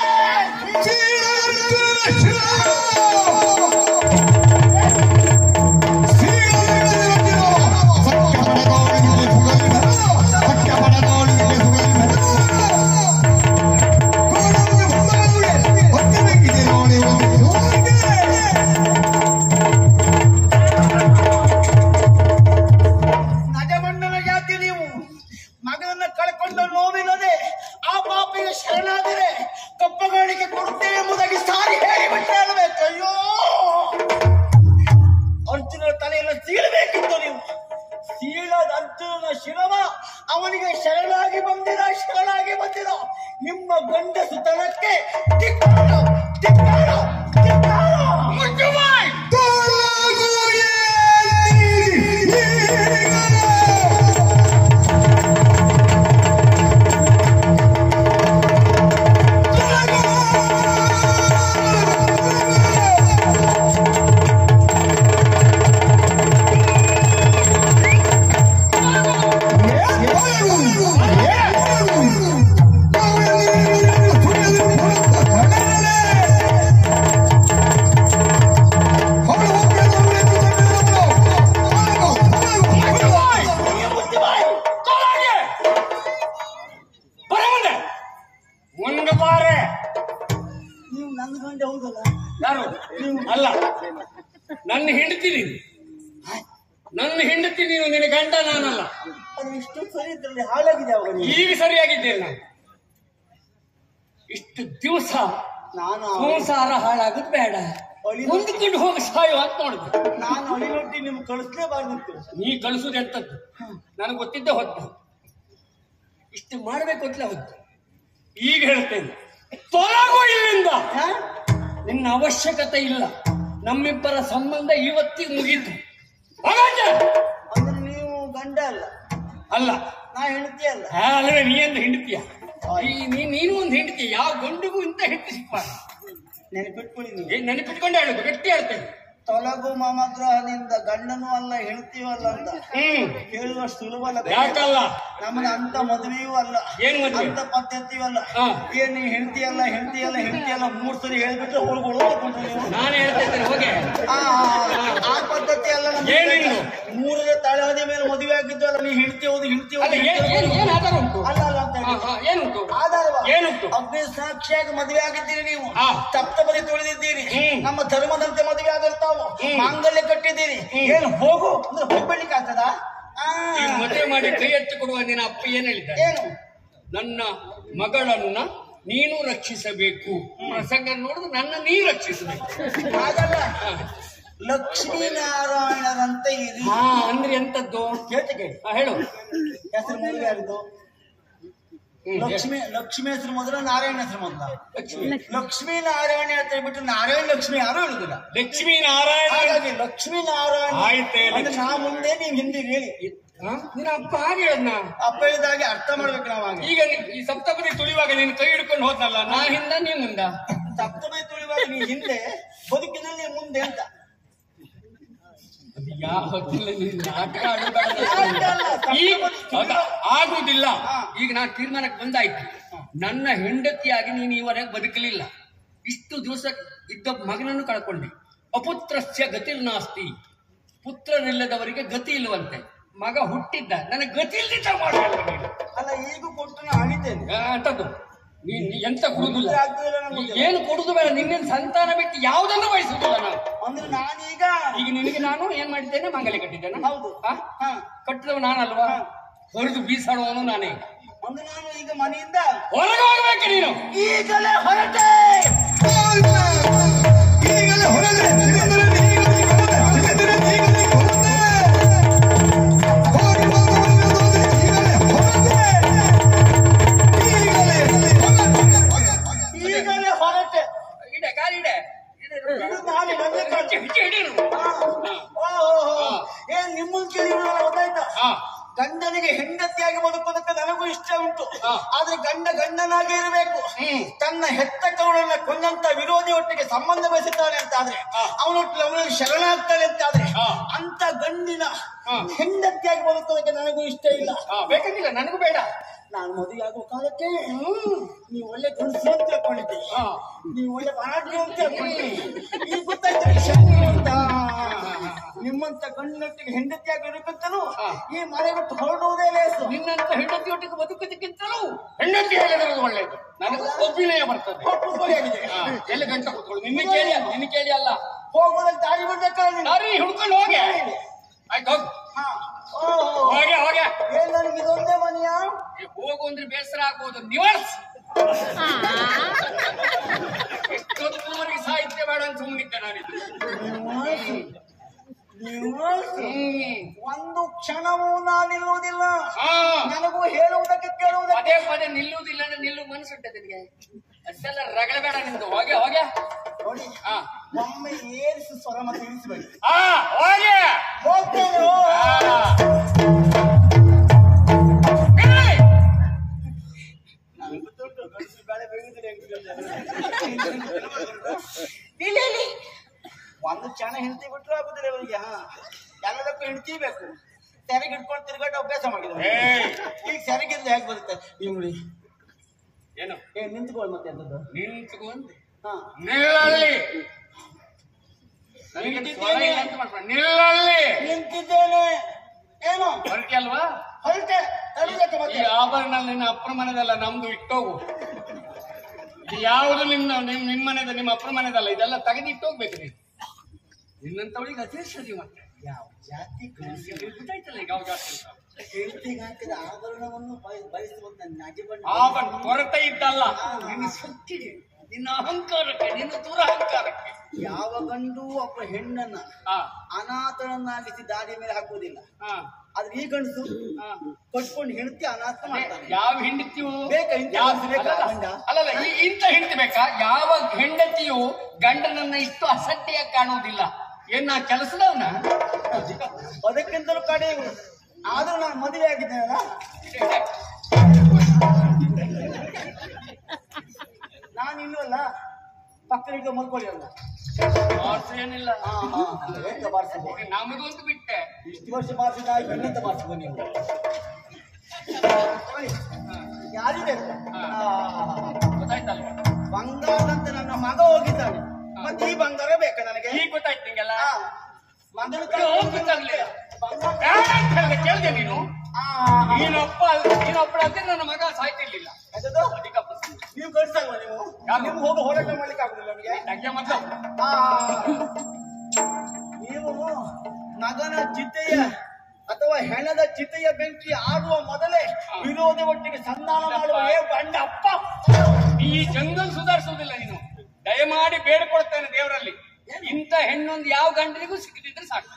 ನಜಮಂಡಲ ಜಾತಿ ನೀವು ಮಗನನ್ನ ಕಳ್ಕೊಂಡ ನೋವಿಲ್ಲದೆ ಆ ಪಾಪಿಗೆ ಶರಣಾದರೆ ಕಪ್ಪಗಾಣಿಕೆ ಕೊಡುತ್ತೇವೆ ಎಂಬುದಾಗಿ ಸಾರಿ ಹೇಳಿಬಿಟ್ಟೆ ಅಲ್ಬೇಕು ಅಯ್ಯೋ ಅರ್ಜುನ ತಲೆಯನ್ನು ಸೀಳಬೇಕಿತ್ತು ನೀವು ಸೀಳದ ಅರ್ಜುನನ ಶಿರವ ಅವನಿಗೆ ಶರಣಾಗಿ ಬಂದಿರ ಶರಣಾಗಿ ಬಂದಿರ ನಿಮ್ಮ ಗಂಡಸುತನಕ್ಕೆ ಧಿಕ್ಕಾರ, ಧಿಕ್ಕಾರ, ಧಿಕ್ಕಾರ. ಬರ ಮುಂದೆ ಒಂದು ಬಾರೆ ನೀವು ನನ್ನ ಗಂಡ ಹೌದಲ್ಲ ಯಾರು ಅಲ್ಲ ನನ್ನ ಹೆಂಡತಿ ನೀನು ನನ್ನ ಹೆಂಡತಿ ನೀನು ನಿನ್ನ ಗಂಡ ನಾನಲ್ಲ ಅದು ಇಷ್ಟು ಸರಿ ಇದ್ರಲ್ಲಿ ಹಾಳಾಗಿದೆ ಅವಾಗ ನೀವು. ಈಗ ಸರಿಯಾಗಿದ್ದೇನೆ ನಾನು ಇಷ್ಟು ದಿವಸ ನಾನು ಸಂಸಾರ ಹಾಳಾಗೋದು ಬೇಡ ಹೊಂದಿಕೊಂಡು ಹೋಗಿ ಸಾಯು ಅಂತ ನೋಡಿದೆ ನಾನು ಅಳಿಲೊಟ್ಟಿ ನಿಮ್ಗೆ ಕಳಿಸ್ಲೇಬಾರ್ದಿತ್ತು ನೀ ಕಳಿಸುದು ಎಂತದ್ದು ನನಗೆ ಗೊತ್ತಿದ್ದೆ ಹೊತ್ತು ಇಷ್ಟು ಮಾಡಬೇಕು ಅಂತಲೇ ಹೊತ್ತು ಈಗ ಹೇಳ್ತೇನೆ ತೊಲಗು ಇಲ್ಲಿಂದ ಹಾ? ನಿನ್ನ ಅವಶ್ಯಕತೆ ಇಲ್ಲ ನಮ್ಮಿಬ್ಬರ ಸಂಬಂಧ ಇವತ್ತಿಗೆ ಮುಗೀತು ಹಾಗಾದ್ರೆ ಅಂದ್ರೆ ನೀವು ಗಂಡ ಅಲ್ಲ ಅಲ್ಲ ನಾ ಹೆಂಡತಿ ಅಲ್ಲ ಹಾ, ಅಲ್ಲವೇ ನೀ ಒಂದು ಹೆಂಡತಿಯ ನೀನು ಒಂದು ಹೆಂಡತಿ ಯಾವ ಗಂಡಿಗೂ ಇಂತ ಹೆಂಡತಿ ಸಿಕ್ಬಾರ್ದು ನೆನಪಿಟ್ಕೊಳ್ಳಿ ನೀವು ಏನ್ ನೆನಪಿಟ್ಕೊಂಡೆ ಹೇಳುದು ಗಟ್ಟಿ ಹೇಳ್ತೇನೆ ತೊಲಗು ಮಮದ್ರಹದಿಂದ ಗಂಡನೂ ಅಲ್ಲ ಹೆಂಡತಿಯೂ ಅಲ್ಲ ಅಂತ ಹ್ಮ್ ಹೇಳುವಷ್ಟು ಸುಲಭ ಅಲ್ಲ ಯಾಕಲ್ಲ ನಮ್ಮನ್ನ ಅಂತ ಮದುವೆಯೂ ಅಲ್ಲ ಏನ್ ಮದ್ವೆ? ಅಂತ ಪದ್ಧತಿಯೂ ಅಲ್ಲ ಹಾ. ಏನ್ ನೀ ಹೆಂಡತಿ ಅಲ್ಲ ಹೆಂಡತಿ ಅಲ್ಲ ಹೆಂಡತಿ ಅಲ್ಲ ಮೂರ್ ಸರಿ ಹೇಳ್ಬಿಟ್ರೆ ಹೋಗ್ಬಿಡೋದು ನೀವು ನಾನು ಹೇಳ್ತಾ ಇದ್ದೇನೆ ಹೋಗೆ ಆ, ಆ ಪದ್ಧತಿ ಅಲ್ಲ ನಮ್ದು. ಏನಿಲ್ಲ. ಮೂರನೇ ತಳಹದಿ ಮೇಲೆ ಮದುವೆ ಆಗಿದ್ದು ಅಲ್ಲ ನೀ ಹೆಂಡತಿ ಹೌದು ಹೆಂಡತಿ ಅಲ್ಲ ಏನ್ ಏನ್ ಏನ್ ಆಧಾರ ಉಂಟು ಅಲ್ಲ ಅಲ್ಲ ಅಂತ ಹಾ, ಹೇಳಿ. ಹಾ, ಏನುಂಟು ಆಧಾರವ ಏನುಂಟು ಅಗ್ನಿ ಸಾಕ್ಷಿಯಾಗಿ ಮದುವೆ ಆಗಿದ್ದೀರಿ ನೀವು ಹಾ. ಸಪ್ತಪದಿ ತುಳಿದಿದ್ದೀರಿ ಹ್ಮ್. ನಮ್ಮ ಧರ್ಮದಂತೆ ಮದುವೆ ಆಗಿರ್ತಾವು ಹ್ಮ್. ಮಾಂಗಲ್ಯ ಕಟ್ಟಿದ್ದೀರಿ ಏನು ಹೋಗು ಅಂದ್ರೆ ಹೋಗ್ಬಿಡ್ಲಿಕ್ಕೆ ಆಗ್ತದ ಈ ಮದುವೆ ಮಾಡಿ ಕೈ ಎತ್ತಿ ಕೊಡುವ ನಿನ್ನ ಅಪ್ಪ ಏನ್ ಹೇಳಿದ್ದಾರೆ ಏನು ನನ್ನ ಮಗಳನ್ನ ನೀನು ರಕ್ಷಿಸಬೇಕು ಪ್ರಸಂಗ ನೋಡಿದ್ರೆ ನನ್ನ ನೀ ರಕ್ಷಿಸಬೇಕು ಹಾಗಲ್ಲ ಲಕ್ಷ್ಮೀನಾರಾಯಣರಂತೆ ಇರಿ ಹಾ ಅಂದ್ರೆ ಎಂತದ್ದು ಕೇಳ್ತಿಗೆ ಹಾ, ಹೇಳು ಹೆಸರು ಮದುವೆ ಆಗಿದ್ದು ಹ್ಮ್, ಲಕ್ಷ್ಮಿ ಲಕ್ಷ್ಮಿ ಹೆಸರು ಮೊದಲ ನಾರಾಯಣ ಹೆಸರು ಮೊದಲ ಲಕ್ಷ್ಮಿ ಲಕ್ಷ್ಮೀ ನಾರಾಯಣ ಅಂತ ಹೇಳ್ಬಿಟ್ಟು ನಾರಾಯಣ ಲಕ್ಷ್ಮಿ ಯಾರು ಹೇಳುದಿಲ್ಲ ಲಕ್ಷ್ಮೀ ನಾರಾಯಣ ಹಾಗಾಗಿ ಲಕ್ಷ್ಮೀ ನಾರಾಯಣ ಆಯ್ತೆ, ಅಂದ್ರೆ ನಾ ಮುಂದೆ ನೀವು ಹಿಂದೆ ಹೇಳಿ ಹಾ? ನಿನ್ನ ಅಪ್ಪ ಹಾಗೆ ಹೇಳದ್ನ ಅಪ್ಪ ಹೇಳಿದಾಗೆ ಅರ್ಥ ಮಾಡ್ಬೇಕು ನಾವು ಹಾಗೆ ಈಗ ನಿ- ಈ ಸಪ್ತಪದಿ ತುಳಿಯುವಾಗ ನೀನು ಕೈ ಹಿಡ್ಕೊಂಡು ಹೋದ್ನಲ್ಲ ನಾ ಹಿಂದ ನೀ ಮುಂದ ಸಪ್ತಮಿ ತುಳಿಯುವಾಗ ನೀ ಹಿಂದೆ ಬದುಕಿನಲ್ಲಿ ನೀ ಮುಂದೆ ಅಂತ ಅದು ಯಾವ ಹೊತ್ತಿಲ್ಲ ನೀನು ನಾಟಕ ಆಡೋದು ನಾಟಕ ಅಲ್ಲ, ಈಗ ಸಪ್ತಪದಿ ಹೌದಾ? ಆಗುದಿಲ್ಲ ಹಾ. ಈಗ ನಾನು ತೀರ್ಮಾನಕ್ಕೆ ಬಂದಾಯ್ತು ನನ್ನ ಹೆಂಡತಿಯಾಗಿ ನೀನು ಈವರೆಗೆ ಬದುಕಲಿಲ್ಲ ಇಷ್ಟು ದಿವಸ ಇದ್ದ ಮಗನನ್ನು ಕಳ್ಕೊಂಡೆ ಅಪುತ್ರಸ್ಯ ಗತಿರ್ನಾಸ್ತಿ ಪುತ್ರರಿಲ್ಲದವರಿಗೆ ಗತಿ ಇಲ್ಲವಂತೆ ಮಗ ಹುಟ್ಟಿದ್ದ ನನಗೆ ಗತಿ ಇಲ್ದಿದ್ದ ಮಾಡಬೇಕು ನೀನು ಅಲ್ಲ ಈಗ ಕೊಟ್ಟು ನಾ ಅಳಿತೇನೆ ಆ, ಅಂತದ್ದು ನೀನ್ ನೀ ಎಂತ ಕೊಡುದಿಲ್ಲ ಮುದ್ರೆ ಆಗ್ತದಿಲ್ಲ ನಂಗೆ ಗೊತ್ತಿಲ್ಲ. ಏನು ಕೊಡುದು ಬೇಡ ನಿನ್ನ ಸಂತಾನ ಬಿಟ್ಟು ಯಾವುದನ್ನು ಬಯಸುದಿಲ್ಲ ನಾನು ಅಂದ್ರೆ ನಾನೀಗ ಈಗ ನಿನಗೆ ನಾನು ಏನ್ ಮಾಡಿದ್ದೇನೆ ಮಂಗಲಿ ಕಟ್ಟಿದ್ದೇನೆ ಹೌದು ಆ? ಹಾ ಕಟ್ಟಿದವ ನಾನಲ್ವಾ ಹೊರದು ಬೀಸಾಡುವವನು ನಾನೇ ಅಂದ್ರೆ ನಾನು ಈಗ ಮನೆಯಿಂದ ಹೊರಗೆ ಹೋಗ್ಬೇಕು ನೀನು ಈಗಲೇ ಹೊರಟೆ ಈಗಲೇ ಹೊರಗೆ ಸಿಗಂದರೆ ನೀಗಲಿ ಕೊಡದೆ ಸಿಗಂದರೆ ನೀಗಲಿ ಕೊಡದೆ ಹೋಗಿ ಬಂದವರಿಗೆ ಈಗಲೇ ಹೊರಗೆ ಈಗಲೇ ಹೊರಗೆ ಈಗಲೇ ಹೊರಟೆ ಇಡೆ ಕಾಲಿಡೆ ಇದು ನಾನು ನನ್ನ ಕಣ್ಣು. ಹಿಡಿ ಗಂಡನಿಗೆ ಹೆಂಡತಿಯಾಗಿ ಬದುಕೋದಕ್ಕೆ ನನಗೂ ಇಷ್ಟ ಉಂಟು ಹಾ. ಆದ್ರೆ ಗಂಡ ಗಂಡನಾಗಿ ಇರಬೇಕು ಹ್ಮ್. ತನ್ನ ಹೆತ್ತ ಕವಳನ್ನ ಕೊಂದಂತ ವಿರೋಧಿ ಒಟ್ಟಿಗೆ ಸಂಬಂಧ ಬೆಳೆಸುತ್ತಾನೆ ಅಂತ ಆದ್ರೆ ಅವನೊಟ್ಟಿಗೆ ಅವನಲ್ಲಿ ಶರಣಾಗ್ತಾನೆ ಅಂತ ಆದ್ರೆ ಹಾ. ಅಂತ ಗಂಡಿನ ಹಾ. ಹೆಂಡತಿಯಾಗಿ ಬದುಕೋದಕ್ಕೆ ನನಗೂ ಇಷ್ಟ ಇಲ್ಲ ಹಾ ಬೇಕಾಗಿಲ್ಲ ನನಗೂ ಬೇಡ ನಾನು ಮದುವೆ ಆಗುವ ಕಾಲಕ್ಕೆ ನೀವು ಒಳ್ಳೆ ಗಂಡಸು ಅಂತ ತಿಳ್ಕೊಂಡಿದ್ದೆ ಹಾ. ನೀವು ಒಳ್ಳೆ ಮರಾಠಿ ಅಂತ ತಿಳ್ಕೊಂಡಿದ್ದೆ ಈಗ ಗೊತ್ತಾಯ್ತು ನೀವು ಶರಣರು ಅಂತ ನಿಮ್ಮಂತ ಗಂಡನೊಟ್ಟಿಗೆ ಹೆಂಡತಿಯಾಗಿ ಇರಬೇಕಂತಲೂ ಹಾ. ಈ ಮನೆ ಬಿಟ್ಟು ಹೊರಡುವುದೇ ಲೇಸು ನಿನ್ನಂತ ಹೆಂಡತಿಯೊಟ್ಟಿಗೆ ಬದುಕೋದಕ್ಕಿಂತಲೂ ಹೆಂಡತಿ ಹೇಳಿದ್ರೆ ಒಳ್ಳೇದು ನನಗೂ ಅಭಿನಯ ಬರ್ತದೆ ಒಪ್ಪುಗೊಳಿಯಾಗಿದೆ ಹಾ, ಎಲ್ಲಿ ಗಂಟ ಕೂತ್ಕೊಳ್ಳು ನಿನ್ನ ಕೇಳಿ ಅಲ್ಲ ನಿನ್ನ ಕೇಳಿ ಅಲ್ಲ ಹೋಗುವುದಕ್ಕೆ ದಾರಿ ಬಿಡ್ಬೇಕಲ್ಲ ನೀನು ದಾರಿ ಹುಡ್ಕೊಂಡು ಹೋಗೆ ಆಯ್ತು ಹೋಗು ಹಾ. ಓಹೋ. ಹೋಗೆ ಹೋಗೆ ಏನ್ ನನಗೆ ಇದೊಂದೇ ಮನೆಯಾ ಈ ಹೋಗು ಅಂದ್ರೆ ಬೇಸರ ಆಗ್ಬೋದು ನಿವಾರ್ಸ್ ಎಷ್ಟೊತ್ತುವರೆಗೆ ಸಾಹಿತ್ಯ ಬೇಡ ಅಂತ ಸುಮ್ಮನಿದ್ದೆ ನಾನಿದ್ದು ನೀವು ಹ್ಮ್ ಒಂದು ಕ್ಷಣವೂ ನಾನಿರುವುದಿಲ್ಲ ಹಾ ನನಗೂ ಹೇಳುವುದಕ್ಕೆ ಕೇಳುವುದಕ್ಕೆ ಪದೇ ಪದೇ ನಿಲ್ಲುವುದಿಲ್ಲ ಅಂದ್ರೆ ನಿಲ್ಲು ಮನಸ್ಸುಂಟೆ ನಿನಗೆ ಅಷ್ಟೆಲ್ಲ ರಗಳೆ ಬೇಡ ನಿಂದು ಹೋಗೆ ಹೋಗೆ ನೋಡಿ ಹಾ ಒಮ್ಮೆ ಏರಿಸಿ ಸ್ವರ ಮತ್ತೆ ಇಳಿಸಬೇಡಿ ಹಾ ಹೋಗೆ ಹೋಗ್ತೇನೆ ಓ. ಏಯ್! ನನಗೆ ಗೊತ್ತುಂಟು, ಗಂಡಸರು ಬೇಳೆ ಬೇಯುವುದಿಲ್ಲ ಹೆಂಗೆ ಇಲ್ಲಿ ಇಲ್ಲಿ ಒಂದು ಕ್ಷಣ ಹೆಂಡತಿ ಬಿಟ್ಟರು ಆಗುದಿಲ್ಲ ಇವರಿಗೆ ಹಾ ಎಲ್ಲದಕ್ಕೂ ಹೆಂಡತಿ ಬೇಕು ಸೆರಗಿ ಹಿಡ್ಕೊಂಡು ತಿರುಗಾಟ ಅಭ್ಯಾಸ ಮಾಡಿದ್ರು ಏಯ್! ಈಗ ಸೆರಗಿಂದ ಹೇಗೆ ಬರುತ್ತೆ ನೀವು ನೋಡಿ ಏನು ಏ ನಿಂತ್ಕೊಳ್ಳಿ ಮತ್ತೆ ಅಂತದ್ದು ನಿಂತ್ಕೊಂಡು ಹಾ ನಿಲ್ಲಲ್ಲಿ ನನಗೆ ಸ್ವರ ಇಲ್ಲ ಅಂತ ಮಾಡ್ಬೇಡ. ನಿಲ್ಲಲ್ಲಿ ನಿಂತಿದ್ದೇನೆ ಏನು ಹೊರಟಿ ಅಲ್ವಾ ಹೊರಟೆ ತಡಿಬೇಕು ಈ ಮತ್ತೆ ಆಭರಣ ನಿನ್ನ ಅಪ್ಪನ ಮನೆದಲ್ಲ ನಮ್ದು ಇಟ್ಟೋಗು ಇದು ಯಾವುದು ನಿನ್ನ ನಿಮ್ ನಿಮ್ ಮನೆದ ನಿಮ್ಮ ಅಪ್ಪನ ಮನೆದಲ್ಲ ಇದೆಲ್ಲ ತೆಗೆದು ಇಟ್ಟೋಗ್ಬೇಕು ನೀನು ನಿನ್ನಂತವಳಿಗೆ ಅದೇ ಸರಿ ಮತ್ತೆ ಯಾವ ಜಾತಿ ಕಳಿಸಿ ಗೊತ್ತಾಯ್ತಲ್ಲ ಈಗ ಯಾವ ಜಾಸ್ತಿ ಅಂತ ಹೆಂಡತಿಗೆ ಹಾಕಿದ ಆಭರಣವನ್ನು ಬಯ- ಬಯಸುವಂತ ನಜಬಣ್ಣ ಆಭರಣ ಕೊರತೆ ಇದ್ದಲ್ಲ ನಿನ್ನ ಶಕ್ತಿಗೆ ನಿನ್ನ ಅಹಂಕಾರಕ್ಕೆ ನಿನ್ನ ದುರಹಂಕಾರಕ್ಕೆ ಯಾವ ಗಂಡು ಒಬ್ಬ ಹೆಣ್ಣನ್ನ ಹಾ ಅನಾಥನನ್ನಾಗಿಸಿ ದಾರಿ ಮೇಲೆ ಹಾಕುವುದಿಲ್ಲ ಹಾ ಆದ್ರೆ ಈ ಗಂಡಸು ಹಾ ಕಟ್ಕೊಂಡು ಹೆಂಡತಿ ಅನಾಥ ಮಾಡ್ತಾನೆ ಯಾವ ಹೆಂಡತಿಯು ಬೇಕಾ? ಇಂಥ ಯಾವ- ಹೆಂಡತಿ ಬೇಕಾ? ಅಲ್ಲಲ್ಲ, ಗಂಡ? ಅಲ್ಲಲ್ಲ ಈ ಇಂಥ ಹೆಂಡತಿ ಬೇಕಾ ಯಾವ ಹೆಂಡತಿಯು ಗಂಡನನ್ನ ಇಷ್ಟು ಅಸಡ್ಡೆಯಾಗಿ ಕಾಣುವುದಿಲ್ಲ ಏನ್ ನಾ ಕೆಲಸದವನ ಅದಕ್ಕಿಂತಲೂ ಕಡೆ ಇವ್ರು. ಆದ್ರೂ ನಾನು ಮದುವೆ ಆಗಿದ್ದೇನಲ್ಲ ನಾನು ಇಲ್ಲವಲ್ಲ ಪಕ್ಕರಿಗೆ ಮಲ್ಕೊಳ್ಳಿ ಅಲ್ಲ ಏನಿಲ್ಲ ಹಾ, ಹಾ, ಎಂತ ಬಾರಿಸಿದೆ ನಮಗೊಂದು ಬಿಟ್ಟೆ ಇಷ್ಟು ವರ್ಷ ಬಾರಿಸಿದ ಇನ್ನೆಂತ ಬಾರಿಸಿದ ನೀವು ನೋಡಿ, ಯಾರಿದೆ ಗೊತ್ತಾಯ್ತಲ್ವ ಬಂಗಾರದಂತ ನನ್ನ ಮಗ ಹೋಗಿದ್ದಾನೆ ಮತ್ತೆ ಈ ಬಂಗಾರ ಬೇಕಾ ನನಗೆ ಈಗ ಗೊತ್ತಾಯ್ತು ನಿಂಗೆಲ್ಲ ಹಾ. ಮಗಳು ಇದು ಹೋಗ್ ಗೊತ್ತಾಗ್ಲಿಲ್ಲ. ಬಂಗಾರ ಬೇಡ ಅಂತ ಹೇಳ್ದೆ, ಕೇಳ್ದೆ ನೀನು ಆ, ಆ, ಆ. ನೀನೊಬ್ಬ ನೀನೊಬ್ಬ ಅಂದ್ರೆ ನನ್ನ ಮಗ ಸಾಯ್ತಿರ್ಲಿಲ್ಲ ಎಂತದು? ಅದಕ್ಕೆ ಪ್ರಶ್ನೆ. ನೀವು ಕಳ್ಸಲ್ವಾ ನೀವು ಯಾರು? ನೀವು ಹೋಗಿ ಹೋರಾಟ ಮಾಡ್ಲಿಕ್ಕೆ ಆಗುದಿಲ್ಲ ನಮಗೆ ನಂಗೆ ಮೊದ್ಲು ಆ, ನೀವು ಮಗನ ಚಿತೆಯ ಅಥವಾ ಹೆಣದ ಚಿತೆಯ ಬೆಂಕಿ ಆಗುವ ಮೊದಲೇ ವಿರೋಧಿ ಒಟ್ಟಿಗೆ ಸಂಧಾನ ಮಾಡುವ ಏ ಬಂಡ ಅಪ್ಪ ಈ ಜಂಗಲ್ ಸುಧಾರಿಸುವುದಿಲ್ಲ ನೀನು ದಯಮಾಡಿ ಬೇಡ್ಕೊಳ್ತೇನೆ ದೇವರಲ್ಲಿ ಇಂಥ ಹೆಣ್ಣೊಂದು ಯಾವ ಗಂಡನಿಗೂ ಸಿಕ್ಕಿದ್ರೆ ಸಾಕು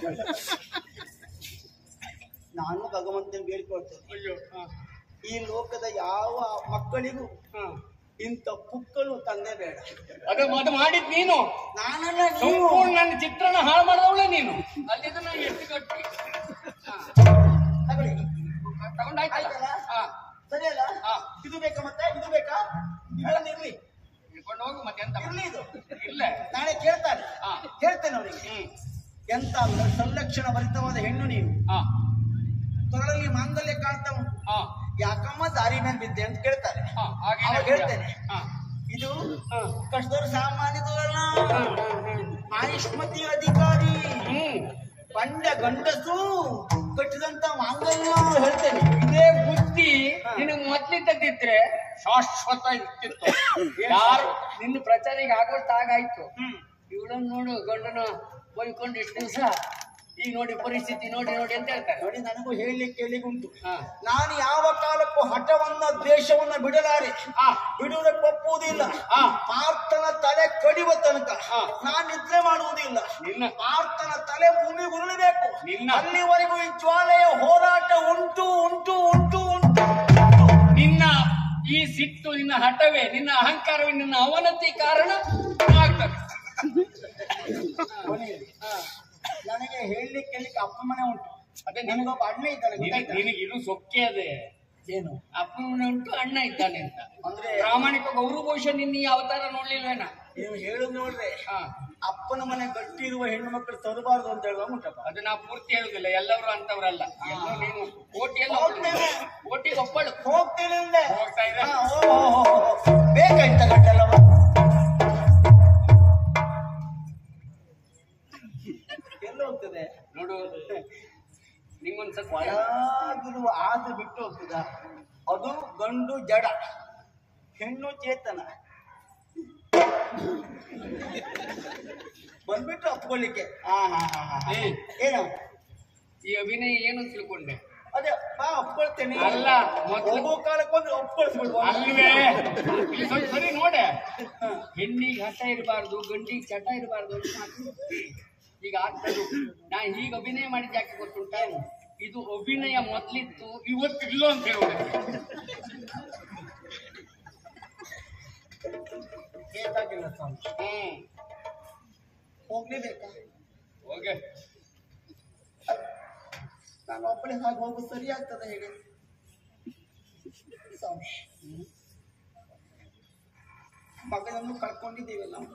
ನಾನು ಭಗವಂತನ ಬೇಡ್ಕೊಳ್ತೇನೆ ಅಯ್ಯೋ ಹ, ಈ ಲೋಕದ ಯಾವ ಮಕ್ಕಳಿಗೂ ಹ. ಇಂಥ ಪುಕ್ಕಳು ತಂದೆ ಬೇಡ ಅದು ಅದು ಮಾಡಿದ್ ನೀನು ನಾನಲ್ಲ ನೀವು ಸಂಪೂರ್ಣ ನನ್ನ ಚಿತ್ರಣ ಹಾಳು ಮಾಡಿದವಳೆ ನೀನು ಅಲ್ಲಿದ್ದು ನಾನು ಎಷ್ಟು ಗಟ್ಟಿ ಹ, ತಗೊಳ್ಳಿ ತಗೊಂಡಾಯ್ತಲ್ಲ ಆಯ್ತಲ್ಲ? ಹಾ ಸರಿ ಅಲ್ಲ ಹಾ. ಇದು ಬೇಕಾ ಮತ್ತೆ ಇದು ಬೇಕಾ ಇದೊಂದು ಇರ್ಲಿ ಹಿಡ್ಕೊಂಡು ಹೋಗು ಮತ್ತೆ ಎಂತ ಇರ್ಲಿ ಇದು ಇಲ್ಲ ನಾಳೆ ಕೇಳ್ತಾರೆ ಹಾ. ಹೇಳ್ತೇನೆ ಅವರಿಗೆ ಹ್ಮ್ ಎಂತ ಸಂರಕ್ಷಣ ಭರಿತವಾದ ಹೆಣ್ಣು ನೀನು ಹಾ ಕೊರಳಲ್ಲಿ ಮಾಂಗಲ್ಯ ಕಾಣ್ತಾ ಉಂಟು ಹಾ ಯಾಕಮ್ಮ ದಾರಿ ಮೇಲೆ ಬಿದ್ದೆ ಅಂತ ಕೇಳ್ತಾರೆ ಹಾ ಹಾಗೆ ಅವಾಗ ಹೇಳ್ತೇನೆ ಹಾ ಇದು ಹಾ ಕಷ್ಟದವ್ರು ಸಾಮಾನ್ಯದವರಲ್ಲ ಹಾ, ಹಾ, ಹಾ. ಆಯುಷ್ಮತಿ ಅಧಿಕಾರಿ ಹ್ಮ್ ಪಂಡ ಗಂಡಸು ಕಟ್ಟಿದಂತ ಮಾಂಗಲ್ಯ ಹೇಳ್ತೇನೆ ಇದೇ ಬುದ್ಧಿ ನಿನಗೆ ಮೊದ್ಲಿದ್ದದಿದ್ರೆ ಶಾಶ್ವತ ಇರ್ತಿತ್ತು ಯಾರು ನಿನ್ನ ಪ್ರಚಾರಿಗೆ ಆಗೋಷ್ಟು ಆಗಾಯ್ತು ಇವಳನ್ನ ನೋಡು ಗಂಡನ ಬೈಕೊಂಡು ಇಷ್ಟು ದಿವಸ ಈಗ ನೋಡಿ ಪರಿಸ್ಥಿತಿ ನೋಡಿ ನೋಡಿ ಅಂತ ಹೇಳ್ತಾರೆ ನೋಡಿ ನನಗೂ ಹೇಳಲಿಕ್ಕೆ ಕೇಳಿಗುಂಟು ಹಾ. ನಾನು ಯಾವ ಕಾಲಕ್ಕೂ ಹಠವನ್ನ ದೇಶವನ್ನ ಬಿಡಲಾರೆ ಹಾ. ಬಿಡುವುದಕ್ಕೆ ಒಪ್ಪುವುದಿಲ್ಲ ಹಾ. ಪಾರ್ಥನ ತಲೆ ಕಡಿಯುವ ತನಕ ಹಾ. ನಾನು ನಿದ್ರೆ ಮಾಡುವುದಿಲ್ಲ ನಿನ್ನ ಪಾರ್ಥನ ತಲೆ ಭೂಮಿಗೆ ಉರುಳಬೇಕು ನಿನ್ನ ಅಲ್ಲಿವರೆಗೂ ಈ ಜ್ವಾಲೆಯ ಹೋರಾಟ ಉಂಟು ಉಂಟು ಉಂಟು ಉಂಟು ನಿನ್ನ ಈ ಸಿಟ್ಟು ನಿನ್ನ ಹಠವೇ ನಿನ್ನ ಅಹಂಕಾರವೇ ನಿನ್ನ ಅವನತಿ ಕಾರಣ ಆಗ್ತದೆ ಕೊನೆಯಲ್ಲಿ. ನನಗೆ ಹೇಳಲಿಕ್ಕೆ ಕೇಳಲಿಕ್ಕೆ ಅಪ್ಪಮನೆ ಉಂಟು ಅದೇ ನನಗೊಬ್ಬ ಅಣ್ಣ ಇದ್ದಾನೆ ಗೊತ್ತಾಯ್ತಾ? ನಿನಗೆ ಇದು ಸೊಕ್ಕೆ ಅದೇ ಏನು ಅಪ್ಪನ ಉಂಟು ಅಣ್ಣ ಇದ್ದಾನೆ ಅಂತ ಅಂದ್ರೆ ಪ್ರಾಮಾಣಿಕ ಗೌರವ ಬಹುಶಃ ನಿನ್ನ ಈ ಅವತಾರ ನೋಡ್ಲಿಲ್ವೇನ ನೀವು ಹೇಳುದು ನೋಡ್ರೆ ಹಾ ಅಪ್ಪನ ಮನೆ ಗಟ್ಟಿ ಇರುವ ಹೆಣ್ಣು ಮಕ್ಕಳು ತರಬಾರದು ಅಂತ ಹೇಳುವ ಉಂಟಪ್ಪ ಅದು ನಾ ಪೂರ್ತಿ ಹೇಳುದಿಲ್ಲ ಎಲ್ಲರೂ ಅಂತವ್ರಲ್ಲ ಎಲ್ಲೋ ನೀನು ಕೋಟಿಯಲ್ಲ ಹೋಗ್ತೇನೆ. ಕೋಟಿಗೆ ಒಪ್ಪಳು ಹೋಗ್ತೇನೆ ಅಂದೆ ಹೋಗ್ತಾ ಇದ್ರೆ? ಹಾ, ಓ, ಓ, ಓ, ಓ. ಬೇಕಾಯ್ತ ಗಂಟಲ್ಲವ ಎಲ್ಲ ಹೋಗ್ತದೆ ನೋಡು ನಿಂಗೊಂದ್ ಸ್ವಲ್ಪ ಯಾಗಿರುವ ಆಸೆ ಬಿಟ್ಟು ಹೋಗ್ತದ ಅದು ಗಂಡು ಜಡ ಹೆಣ್ಣು ಚೇತನ ಬಂದ್ಬಿಟ್ಟು ಒಪ್ಕೊಳ್ಳಿಕ್ಕೆ ಹಾ ಹಾ ಹಾ ಹಾ ಹಾ. ಏ, ಏನು ಈ ಅಭಿನಯ ಏನು ಅಂತ ತಿಳ್ಕೊಂಡೆ ಅದೇ ಬಾ ಒಪ್ಕೊಳ್ತೇನೆ ಅಲ್ಲ, ಮೊದ್ಲು- ಹೋಗೋ ಕಾಲಕ್ಕೊಂದು ಒಪ್ಕೊಳ್ಸ್ಬಿಡ್ಬೋದು ಅಲ್ವೇ ಇಲ್ಲಿ ಸ್ವಲ್ಪ ಸರಿ ನೋಡೆ ಹೆಣ್ಣಿಗೆ ಹಠ ಇರಬಾರ್ದು ಗಂಡಿಗೆ ಚಟ ಇರಬಾರ್ದು ಅಂತ ಮಾತು. ಈಗ ಆಗ್ತದೆ ನಾ ಹೀಗೆ ಅಭಿನಯ ಮಾಡಿದ ಯಾಕೆ ಗೊತ್ತುಂಟ ಇದು ಅಭಿನಯ ಮೊದ್ಲಿತ್ತು ಇವತ್ತಿಲ್ಲ ಅಂತ ಹೇಳೋದಕ್ಕೆ ಬೇಕಾಗಿಲ್ಲ ಸ್ವಾಮಿ ಹ್ಮ್ ಹೋಗ್ಲೇಬೇಕಾ ಹೋಗೆ ನಾನು ಒಬ್ಬಳೆ ಹಾಗೆ ಹೋಗುದು ಸರಿ ಆಗ್ತದೆ ಹೇಳಿ ಸ್ವಾಮಿ ಮಗಳನ್ನು ಕಳ್ಕೊಂಡಿದ್ದೀವಿ ನಾವು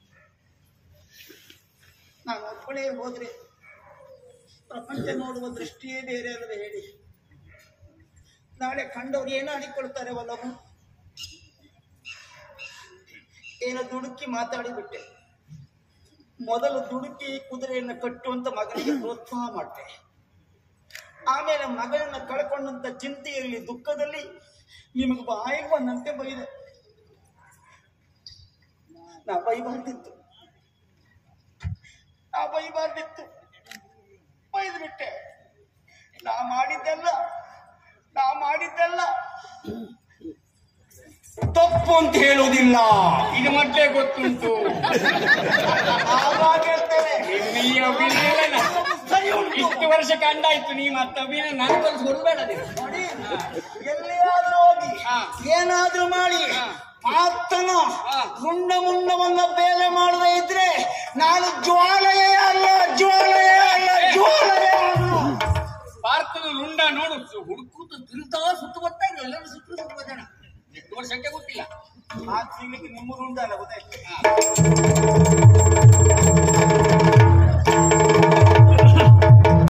ನಾನು ಒಬ್ಬಳೇ ಹೋದ್ರೆ ಪ್ರಪಂಚ ನೋಡುವ ದೃಷ್ಟಿಯೇ ಬೇರೆ ಅಲ್ಲದೆ ಹೇಳಿ ನಾಳೆ ಕಂಡವ್ರು ಏನು ಆಡಿಕೊಳ್ತಾರೆ ಒಲ್ಲವು ಏನೋ ದುಡುಕಿ ಮಾತಾಡಿಬಿಟ್ಟೆ ಮೊದಲು ದುಡುಕಿ ಕುದುರೆಯನ್ನು ಕಟ್ಟುವಂತ ಮಗನಿಗೆ ಪ್ರೋತ್ಸಾಹ ಮಾಡ್ತೆ ಆಮೇಲೆ ಮಗಳನ್ನ ಕಳ್ಕೊಂಡಂತ ಚಿಂತೆಯಲ್ಲಿ ದುಃಖದಲ್ಲಿ ನಿಮಗೆ ಬಾಯಿಗೆ ಬಂದಂತೆ ಬೈದೆ ನಾ ಬೈಬಾರ್ದಿತ್ತು ನಾ ಬೈಬಾರ್ದಿತ್ತು ಬೈದು ಬಿಟ್ಟೆ ನಾ ಮಾಡಿದ್ದೆಲ್ಲ ನಾ ಮಾಡಿದ್ದೆಲ್ಲ ತಪ್ಪು ಅಂತ ಹೇಳುವುದಿಲ್ಲ ಇದು ಮೊದ್ಲೇ ಗೊತ್ತುಂಟು ಆವಾಗ ಹೇಳ್ತೇನೆ ನಿನ್ನ ಈ ಅಭಿನಯ ಸರಿ ಉಂಟು ಇಷ್ಟು ವರ್ಷ ಕಂಡಾಯ್ತು ನೀ ಮತ್ತೆ ಅಭಿನಯ ನಾನು ಕಲ್ಸಿ ಹೊರಬೇಡ ನೀನು ನೋಡಿ ಎಲ್ಲಿಯಾದ್ರೂ ಹೋಗಿ ಹಾ. ಏನಾದ್ರೂ ಮಾಡಿ ಹಾ. ಆತನ ಹಾ. ರುಂಡ ಮುಂಡವನ್ನ ಬೇಲೆ ಮಾಡದೇ ಇದ್ರೆ ನಾನು ಜ್ವಾಲೆಯೇ ಅಲ್ಲ ಜ್ವಾಲೆಯೇ ಅಲ್ಲ ಜ್ವಾಲೆಯೇ ಅಲ್ಲ ಭಾರತದ ರುಂಡ ನೋಡು ಹುಡುಕುತ್ತ ತಿರುತಾ ಸುತ್ತು ಬರ್ತಾ ಇದ್ರು ಎಲ್ಲರೂ ಸುತ್ತು ಸುತ್ತು ಜನ ಎಷ್ಟು ವರ್ಷಕ್ಕೆ ಗೊತ್ತಿಲ್ಲ ಆ ಸಿಗ್ಲಿಕ್ಕೆ ನಿಮ್ಮ ರುಂಡ ಅಲ್ಲ ಗೊತ್ತಾಯ್ತು ಹಾ.